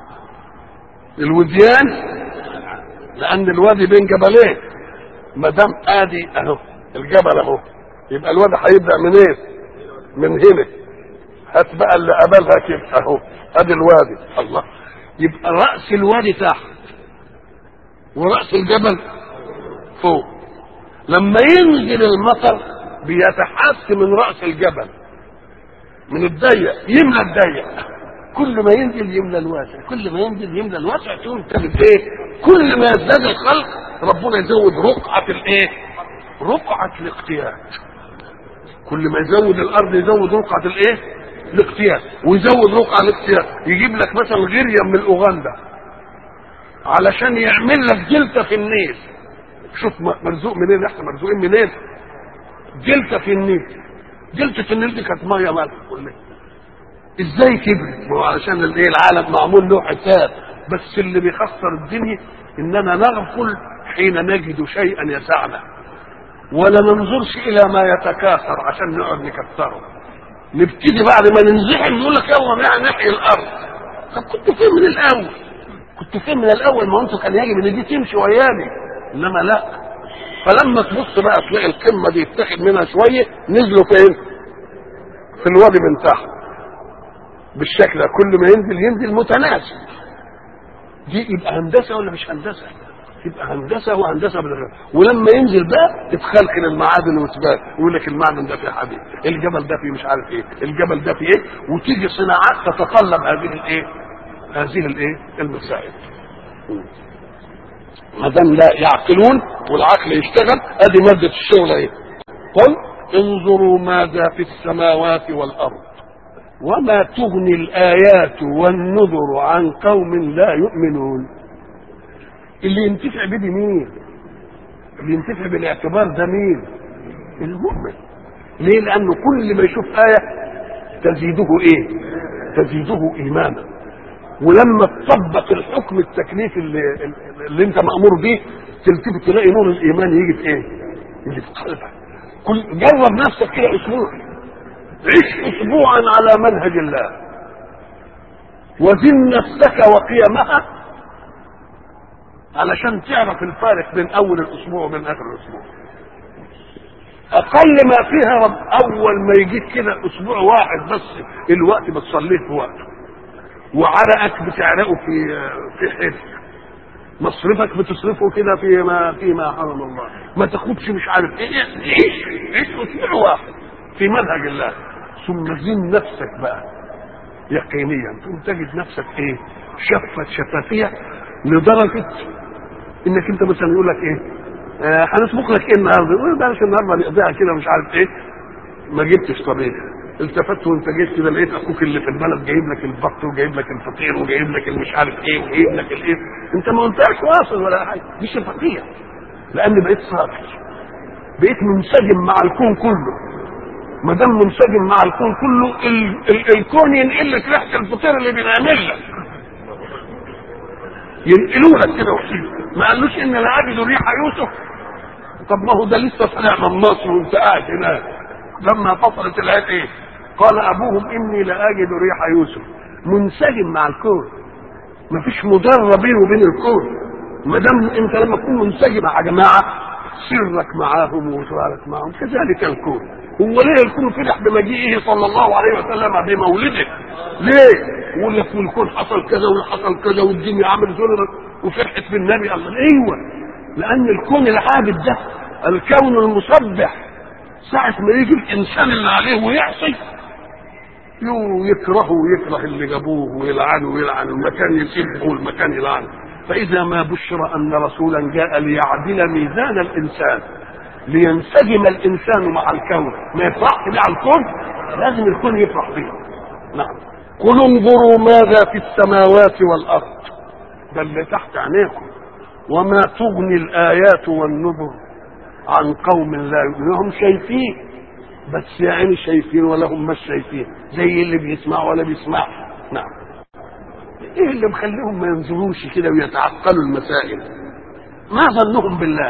الوديان لان الوادي بين جبلين ما دام ادي اهو الجبل اهو يبقى الوادي هيبدا منين؟ إيه؟ من هنا هات بقى اللي قبلها كده اهو ادي الوادي الله يبقى راس الوادي تحت وراس الجبل فوق لما ينزل المطر بيتحس من راس الجبل من الضيق يملى الضيق كل ما ينزل يملى الواسع كل ما ينزل يملى الواسع تقوم تجد ايه كل ما يزداد الخلق ربنا يزود رقعة الايه رقعة الاقتياد كل ما يزود الارض يزود رقعة الايه الاقتياد ويزود رقعة الاقتياد يجيب لك مثلا غيريا من اوغندا علشان يعمل لك جلسة في النيل شوف مرزوق منين احنا مرزوقين منين جلسة في النيل جلسة النيل دي كانت ميه مالها كلها ازاي كبرت؟ ما هو علشان الايه العالم معمول له حساب بس اللي بيخسر الدنيا اننا نغفل حين نجد شيئا يسعنا ولا ننظرش الى ما يتكاثر عشان نقعد نكثره نبتدي بعد ما ننزحم نقول لك يلا نحيي الارض طب كنت فين من الاول؟ كنت فين من الاول ما انتوا كان يجب ان دي تمشي وياني انما لا فلما تبص بقى تلاقي القمه دي يتاخد منها شويه نزلوا فين؟ في الوادي من تحت بالشكل ده كل ما ينزل ينزل متناسب دي يبقى هندسه ولا مش هندسه؟ يبقى هندسه وهندسه بالغير ولما ينزل بقى تتخلخل المعادن وتبان يقول لك المعدن ده فيه حديد الجبل ده فيه مش عارف ايه الجبل ده فيه ايه وتيجي صناعات تتطلب هذه الايه هذه الايه المسائل ما دام لا يعقلون والعقل يشتغل ادي ماده الشغل ايه قل انظروا ماذا في السماوات والارض وما تغني الآيات والنذر عن قوم لا يؤمنون اللي ينتفع به مين اللي ينتفع بالاعتبار ده مين المؤمن ليه لأنه كل ما يشوف آية تزيده إيه تزيده إيمانا ولما تطبق الحكم التكليفي اللي, اللي انت مأمور به تلتفت تلاقي نور الإيمان يجي في إيه يجي في قلبك كل جرب نفسك كده أسبوع عش اسبوعا على منهج الله وزن نفسك وقيمها علشان تعرف الفارق بين اول الاسبوع وبين اخر الاسبوع اقل ما فيها رب اول ما يجيك كده اسبوع واحد بس الوقت بتصليه في وقته وعرقك بتعرقه في في حس مصرفك بتصرفه كده فيما فيما حرم الله ما تاخدش مش عارف ايه عيش عيش اسبوع واحد في منهج الله ثم زن نفسك بقى يقينيا ثم تجد نفسك ايه شفت شفافيه لدرجه انك انت مثلا يقول لك ايه آه هنطبخ لك ايه النهارده يقول بلاش النهارده نقضيها كده مش عارف ايه ما جبتش طبيخ التفت وانت جيت كده لقيت اخوك اللي في البلد جايب لك البط وجايب لك الفطير وجايب لك المش عارف ايه وجايب لك الايه انت ما قلتهاش واصل ولا حاجه دي شفافيه لان بقيت صافي بقيت منسجم مع الكون كله ما دام منسجم مع الكون كله ال ال الكون ينقل لك ريحه الفطير اللي بينعمل لك ينقلوا لك كده وحيد ما قالوش ان لا اجد ريح يوسف طب ما هو ده لسه طالع من مصر وانت قاعد هناك لما فصلت الايات ايه قال ابوهم اني لا اجد ريح يوسف منسجم مع الكون ما فيش مضره بينه وبين الكون ما دام انت لما تكون منسجم يا جماعه سرك معاهم وسرارك معاهم كذلك الكون هو ليه الكون فرح بمجيئه صلى الله عليه وسلم بمولده ليه يقول لك والكون حصل كذا وحصل كذا والدنيا عملت وفرحت بالنبي الله ايوه لان الكون العابد ده الكون المسبح ساعة ما يجي الإنسان اللي عليه ويعصي يو يكرهه ويكره اللي جابوه ويلعنه ويلعن المكان يسبه والمكان يلعنه فإذا ما بشر أن رسولا جاء ليعدل ميزان الإنسان لينسجم الإنسان مع الكون ما يفرحش بيه على الكون لازم الكون يفرح بيه نعم قل انظروا ماذا في السماوات والأرض ده اللي تحت عينيكم وما تغني الآيات والنذر عن قوم لا يؤمنون هم شايفين بس يا عيني شايفين ولا هم مش شايفين زي اللي بيسمعوا ولا بيسمعوا نعم ايه اللي مخليهم ما ينظروش كده ويتعقلوا المسائل ما ظنهم بالله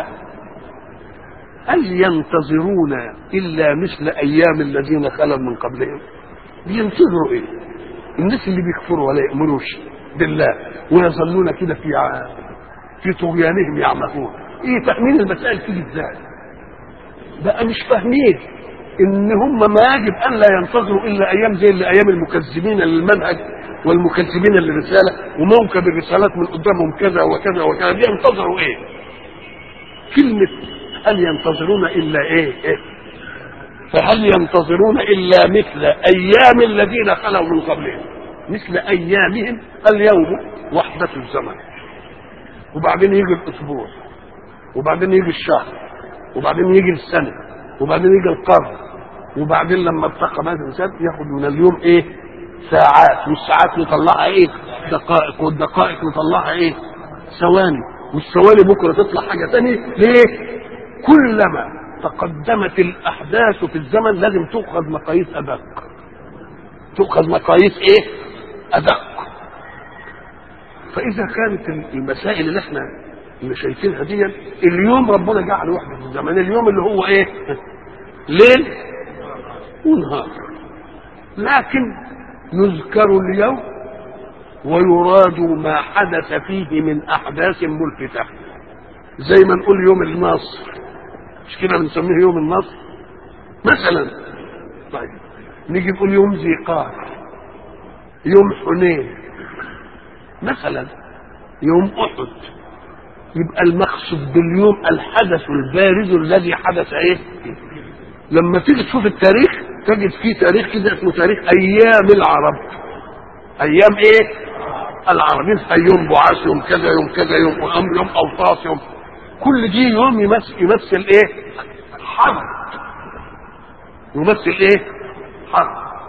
هل ينتظرون الا مثل ايام الذين خلوا من قبلهم بينتظروا ايه الناس اللي بيكفروا ولا يامروش بالله ويظلون كده في ع... في طغيانهم يعمهون ايه فاهمين المسائل تيجي ازاي بقى مش فاهمين ان هم ما يجب ان لا ينتظروا الا ايام زي اللي ايام المكذبين للمنهج والمكذبين للرساله وموكب الرسالات من قدامهم كذا وكذا وكذا دي ينتظروا ايه؟ كلمه هل ينتظرون الا ايه؟ إيه؟ فهل ينتظرون الا مثل ايام الذين خلوا من قبلهم مثل ايامهم اليوم وحده الزمن وبعدين يجي الاسبوع وبعدين يجي الشهر وبعدين يجي السنه وبعدين يجي القرن وبعدين لما ارتقى مثلا الانسان ياخد من اليوم ايه ساعات والساعات نطلعها ايه دقائق والدقائق نطلعها ايه ثواني والثواني بكره تطلع حاجه ثانيه ليه كلما تقدمت الاحداث في الزمن لازم تؤخذ مقاييس ادق تؤخذ مقاييس ايه ادق فاذا كانت المسائل اللي احنا اللي شايفينها دي اليوم ربنا جعل وحده الزمن اليوم اللي هو ايه ليل ونهار لكن يذكر اليوم ويراد ما حدث فيه من احداث ملفتة زي ما نقول يوم النصر مش كده بنسميه يوم النصر مثلا طيب نيجي نقول يوم ذي قار يوم حنين مثلا يوم احد يبقى المقصود باليوم الحدث البارز الذي حدث ايه لما تيجي تشوف التاريخ تجد فيه تاريخ كده اسمه تاريخ ايام العرب ايام ايه العرب يوم بعاث يوم كذا يوم كذا يوم امر يوم اوطاس يوم كل دي يوم يمثل, يمثل ايه حرب يمثل ايه حرب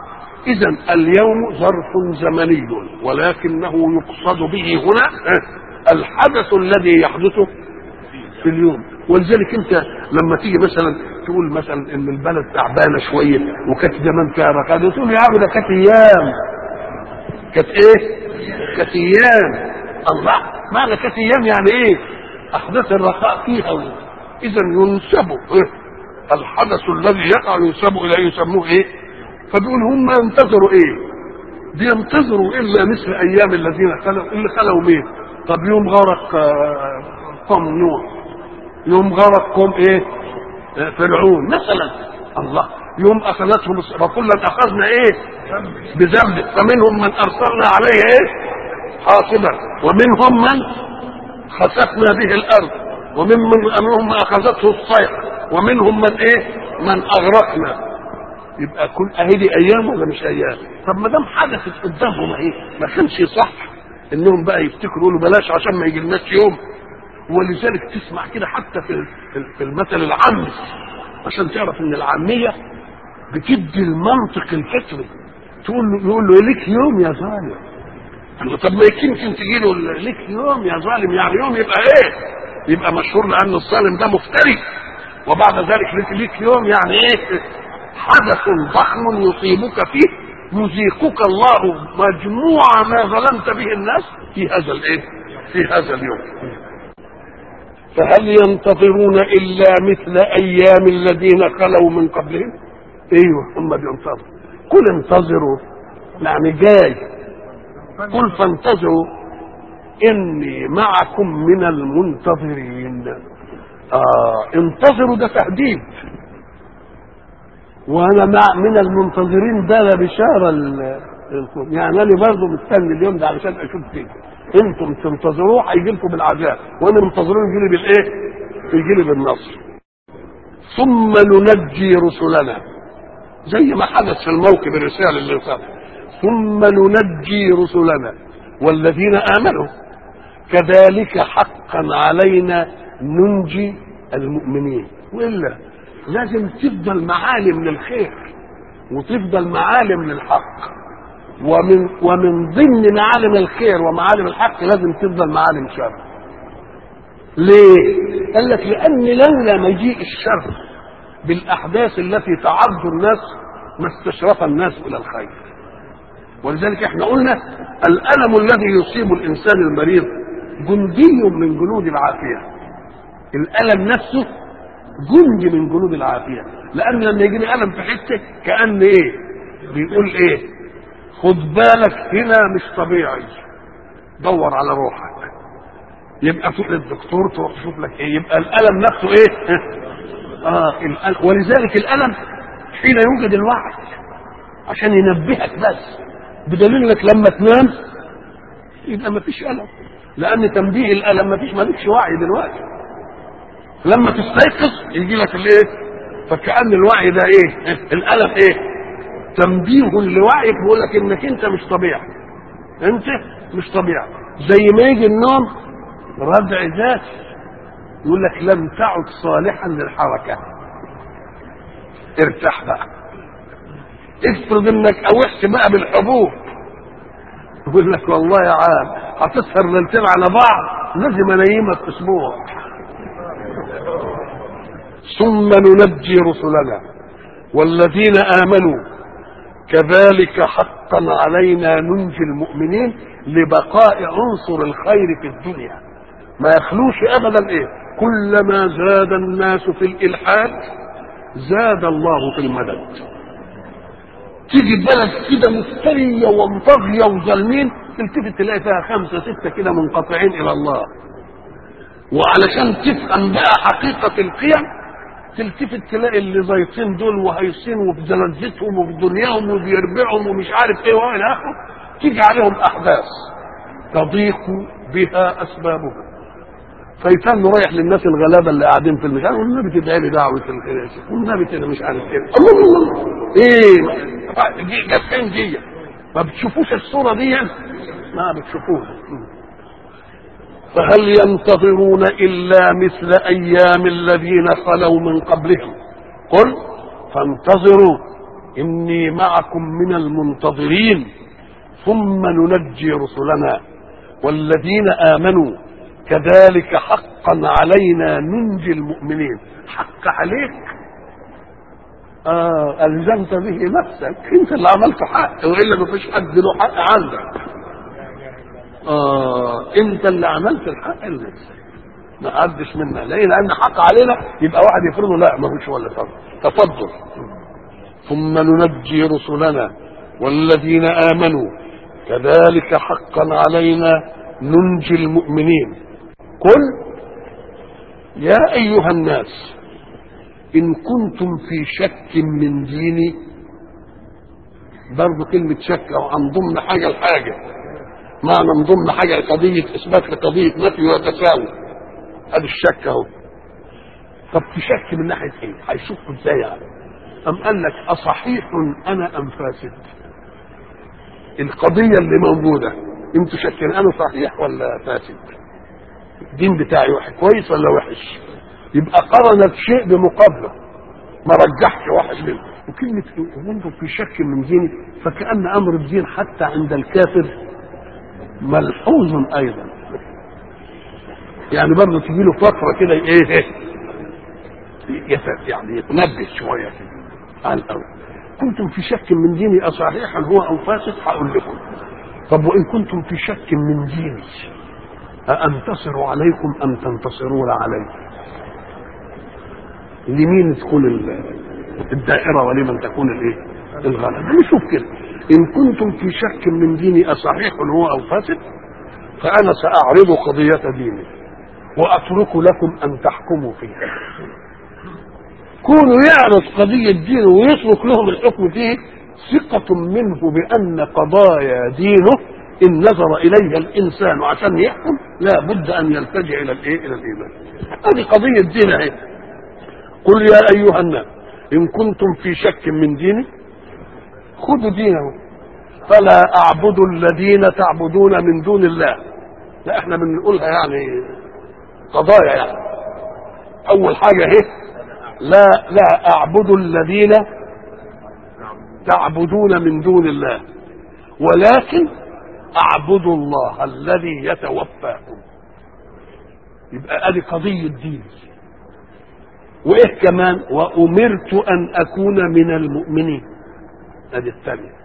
إذا اليوم ظرف زمني ولكنه يقصد به هنا الحدث الذي يحدث في اليوم ولذلك انت لما تيجي مثلا تقول مثلا ان البلد تعبانه شويه وكانت زمان فيها رخاء تقول يا عم ده كانت ايام كانت ايه؟ كانت ايام الله معنى كانت ايام يعني ايه؟ احداث الرخاء فيها اذا ينسب إيه؟ الحدث الذي يقع ينسب اليه يسموه ايه؟ فبيقول هم ينتظروا ايه؟ بينتظروا الا مثل ايام الذين خلوا اللي خلوا مين؟ طب يوم غرق آه، قوم نوح يوم غرق قوم ايه؟ آه، فرعون مثلا الله يوم اخذتهم الص- وكلا اخذنا ايه؟ بذنبه فمنهم من ارسلنا عليه ايه؟ حاصبا ومنهم من خسفنا به الارض ومنهم منهم من اخذته الصيحه ومنهم من ايه؟ من اغرقنا يبقى كل اهي دي ايام ولا مش ايام؟ طب ما دام حدثت قدامهم اهي ما كانش صح انهم بقى يفتكروا يقولوا بلاش عشان ما يجيلناش يوم ولذلك تسمع كده حتى في في- في المثل العامي عشان تعرف ان العاميه بتدي المنطق الفطري تقول له يقول له ليك يوم يا ظالم قال له طب ما يمكن تجي له ليك يوم يا ظالم يعني يوم يبقى ايه؟ يبقى مشهور لان الظالم ده مفتري وبعد ذلك ليك, ليك يوم يعني ايه؟ حدث ضخم يصيبك فيه يذيقك الله مجموع ما ظلمت به الناس في هذا الايه؟ في هذا اليوم. فهل ينتظرون الا مثل ايام الذين خلوا من قبلهم؟ ايوه هم بينتظروا. قل انتظروا يعني جاي قل فانتظروا اني معكم من المنتظرين آه انتظروا ده تهديد وانا مع من المنتظرين ده لا بشاره ال- للكون يعني انا برضه مستني اليوم ده علشان اشوف فيه انتم تنتظروه هيجي لكم بالعذاب وانا منتظرون يجي لي بالايه؟ يجي لي بالنصر ثم ننجي رسلنا زي ما حدث في الموكب الرسالة اللي صار ثم ننجي رسلنا والذين آمنوا كذلك حقا علينا ننجي المؤمنين وإلا لازم تفضل معالم للخير وتفضل معالم للحق ومن ومن ضمن معالم الخير ومعالم الحق لازم تفضل معالم شر ليه؟ قال لك لأن لولا مجيء الشر بالأحداث التي تعض الناس ما استشرف الناس إلى الخير ولذلك احنا قلنا الألم الذي يصيب الإنسان المريض جندي من جنود العافية الألم نفسه جندي من جنود العافية لأن لما يجي لي ألم في حتة كأن إيه بيقول إيه خد بالك هنا مش طبيعي دور على روحك يبقى تروح للدكتور تروح تشوف لك ايه يبقى الالم نفسه ايه اه الألم. ولذلك الالم حين يوجد الوعي عشان ينبهك بس بدليل انك لما تنام يبقى ما فيش الم لان تنبيه الالم ما فيش مالكش وعي دلوقتي لما تستيقظ يجي لك الايه فكأن الوعي ده ايه الالم ايه تنبيه لوعيك بيقول لك انك انت مش طبيعي انت مش طبيعي زي ما يجي النوم ردع ذاتي يقول لك لم تعد صالحا للحركه ارتاح بقى افرض انك اوحت بقى بالحبوب يقول لك والله يا عام هتسهر ليلتين على بعض لازم انيمك اسبوع ثم ننجي رسلنا والذين امنوا كذلك حقا علينا ننجي المؤمنين لبقاء عنصر الخير في الدنيا ما يخلوش ابدا ايه كلما زاد الناس في الالحاد زاد الله في المدد تيجي بلد كده مفترية ومطغية وظالمين تلتفت تلاقي فيها خمسة ستة كده منقطعين إلى الله وعلشان تفهم بقى حقيقة القيم تلتفت تلاقي اللي زيطين دول وهيصين وفي زلزتهم وفي دنياهم وبيربعهم ومش عارف ايه والى اخره تيجي عليهم احداث تضيق بها اسبابهم فيتم رايح للناس الغلابه اللي قاعدين في المكان والنبي تدعي لي دعوه الخير والنبي كده مش عارف ايه الله الله الله ايه جت فين دي ما بتشوفوش الصوره دي ما بتشوفوها فهل ينتظرون الا مثل ايام الذين خلوا من قبلهم قل فانتظروا إني معكم من المنتظرين ثم ننجي رسلنا والذين آمنوا كذلك حقا علينا ننجي المؤمنين حق عليك آه ألزمت به نفسك أنت اللي عملت حق وإلا ما فيش حد له حق عندك آه أنت اللي عملت الحق لنفسك ما قدش منا ليه لأن حق علينا يبقى واحد يفرضه لا ما هوش ولا فرض تفضل ثم ننجي رسلنا والذين آمنوا كذلك حقا علينا ننجي المؤمنين قل يا أيها الناس إن كنتم في شك من ديني برضه كلمة شك أو عن ضمن حاجة لحاجة معنى من ضمن حاجة قضية إثبات لقضية نفي وتساوي هذا الشك أهو طب في شك من ناحية إيه؟ هيشكوا إزاي يعني؟ أم قال لك أصحيح أنا أم فاسد؟ القضية اللي موجودة انتوا شاكين أنا صحيح ولا فاسد؟ الدين بتاعي واحد كويس ولا وحش؟ يبقى قرنت شيء بمقابله ما رجحش واحد منهم وكلمة وانتم في شك من ديني فكأن أمر الدين حتى عند الكافر ملحوظ أيضا يعني برضه تجي له فترة كده إيه يت- يعني يتنبه شوية كده على الأول كنتم في شك من ديني أصحيحا هو أو فاسد هقول لكم طب وإن كنتم في شك من ديني أأنتصر عليكم أم تنتصرون علي لمين تكون ال- الدائرة ولمن تكون الايه الغلبة نشوف كده إن كنتم في شك من ديني أصحيح هو أو فاسد فأنا سأعرض قضية ديني وأترك لكم أن تحكموا فيها كونوا يعرض قضية دينه ويترك لهم الحكم فيه ثقة منه بأن قضايا دينه إن نظر إليها الإنسان عشان يحكم لا بد أن يلتجئ إلى الإيه؟ إلى الإيمان. هذه قضية دين أهي. قل يا أيها الناس إن كنتم في شك من ديني خذوا دينه فلا أعبد الذين تعبدون من دون الله لا احنا بنقولها يعني قضايا يعني أول حاجة هي لا لا أعبد الذين تعبدون من دون الله ولكن أعبد الله الذي يتوفاكم يبقى ادي قضية دين وايه كمان وامرت ان اكون من المؤمنين ادي الثانية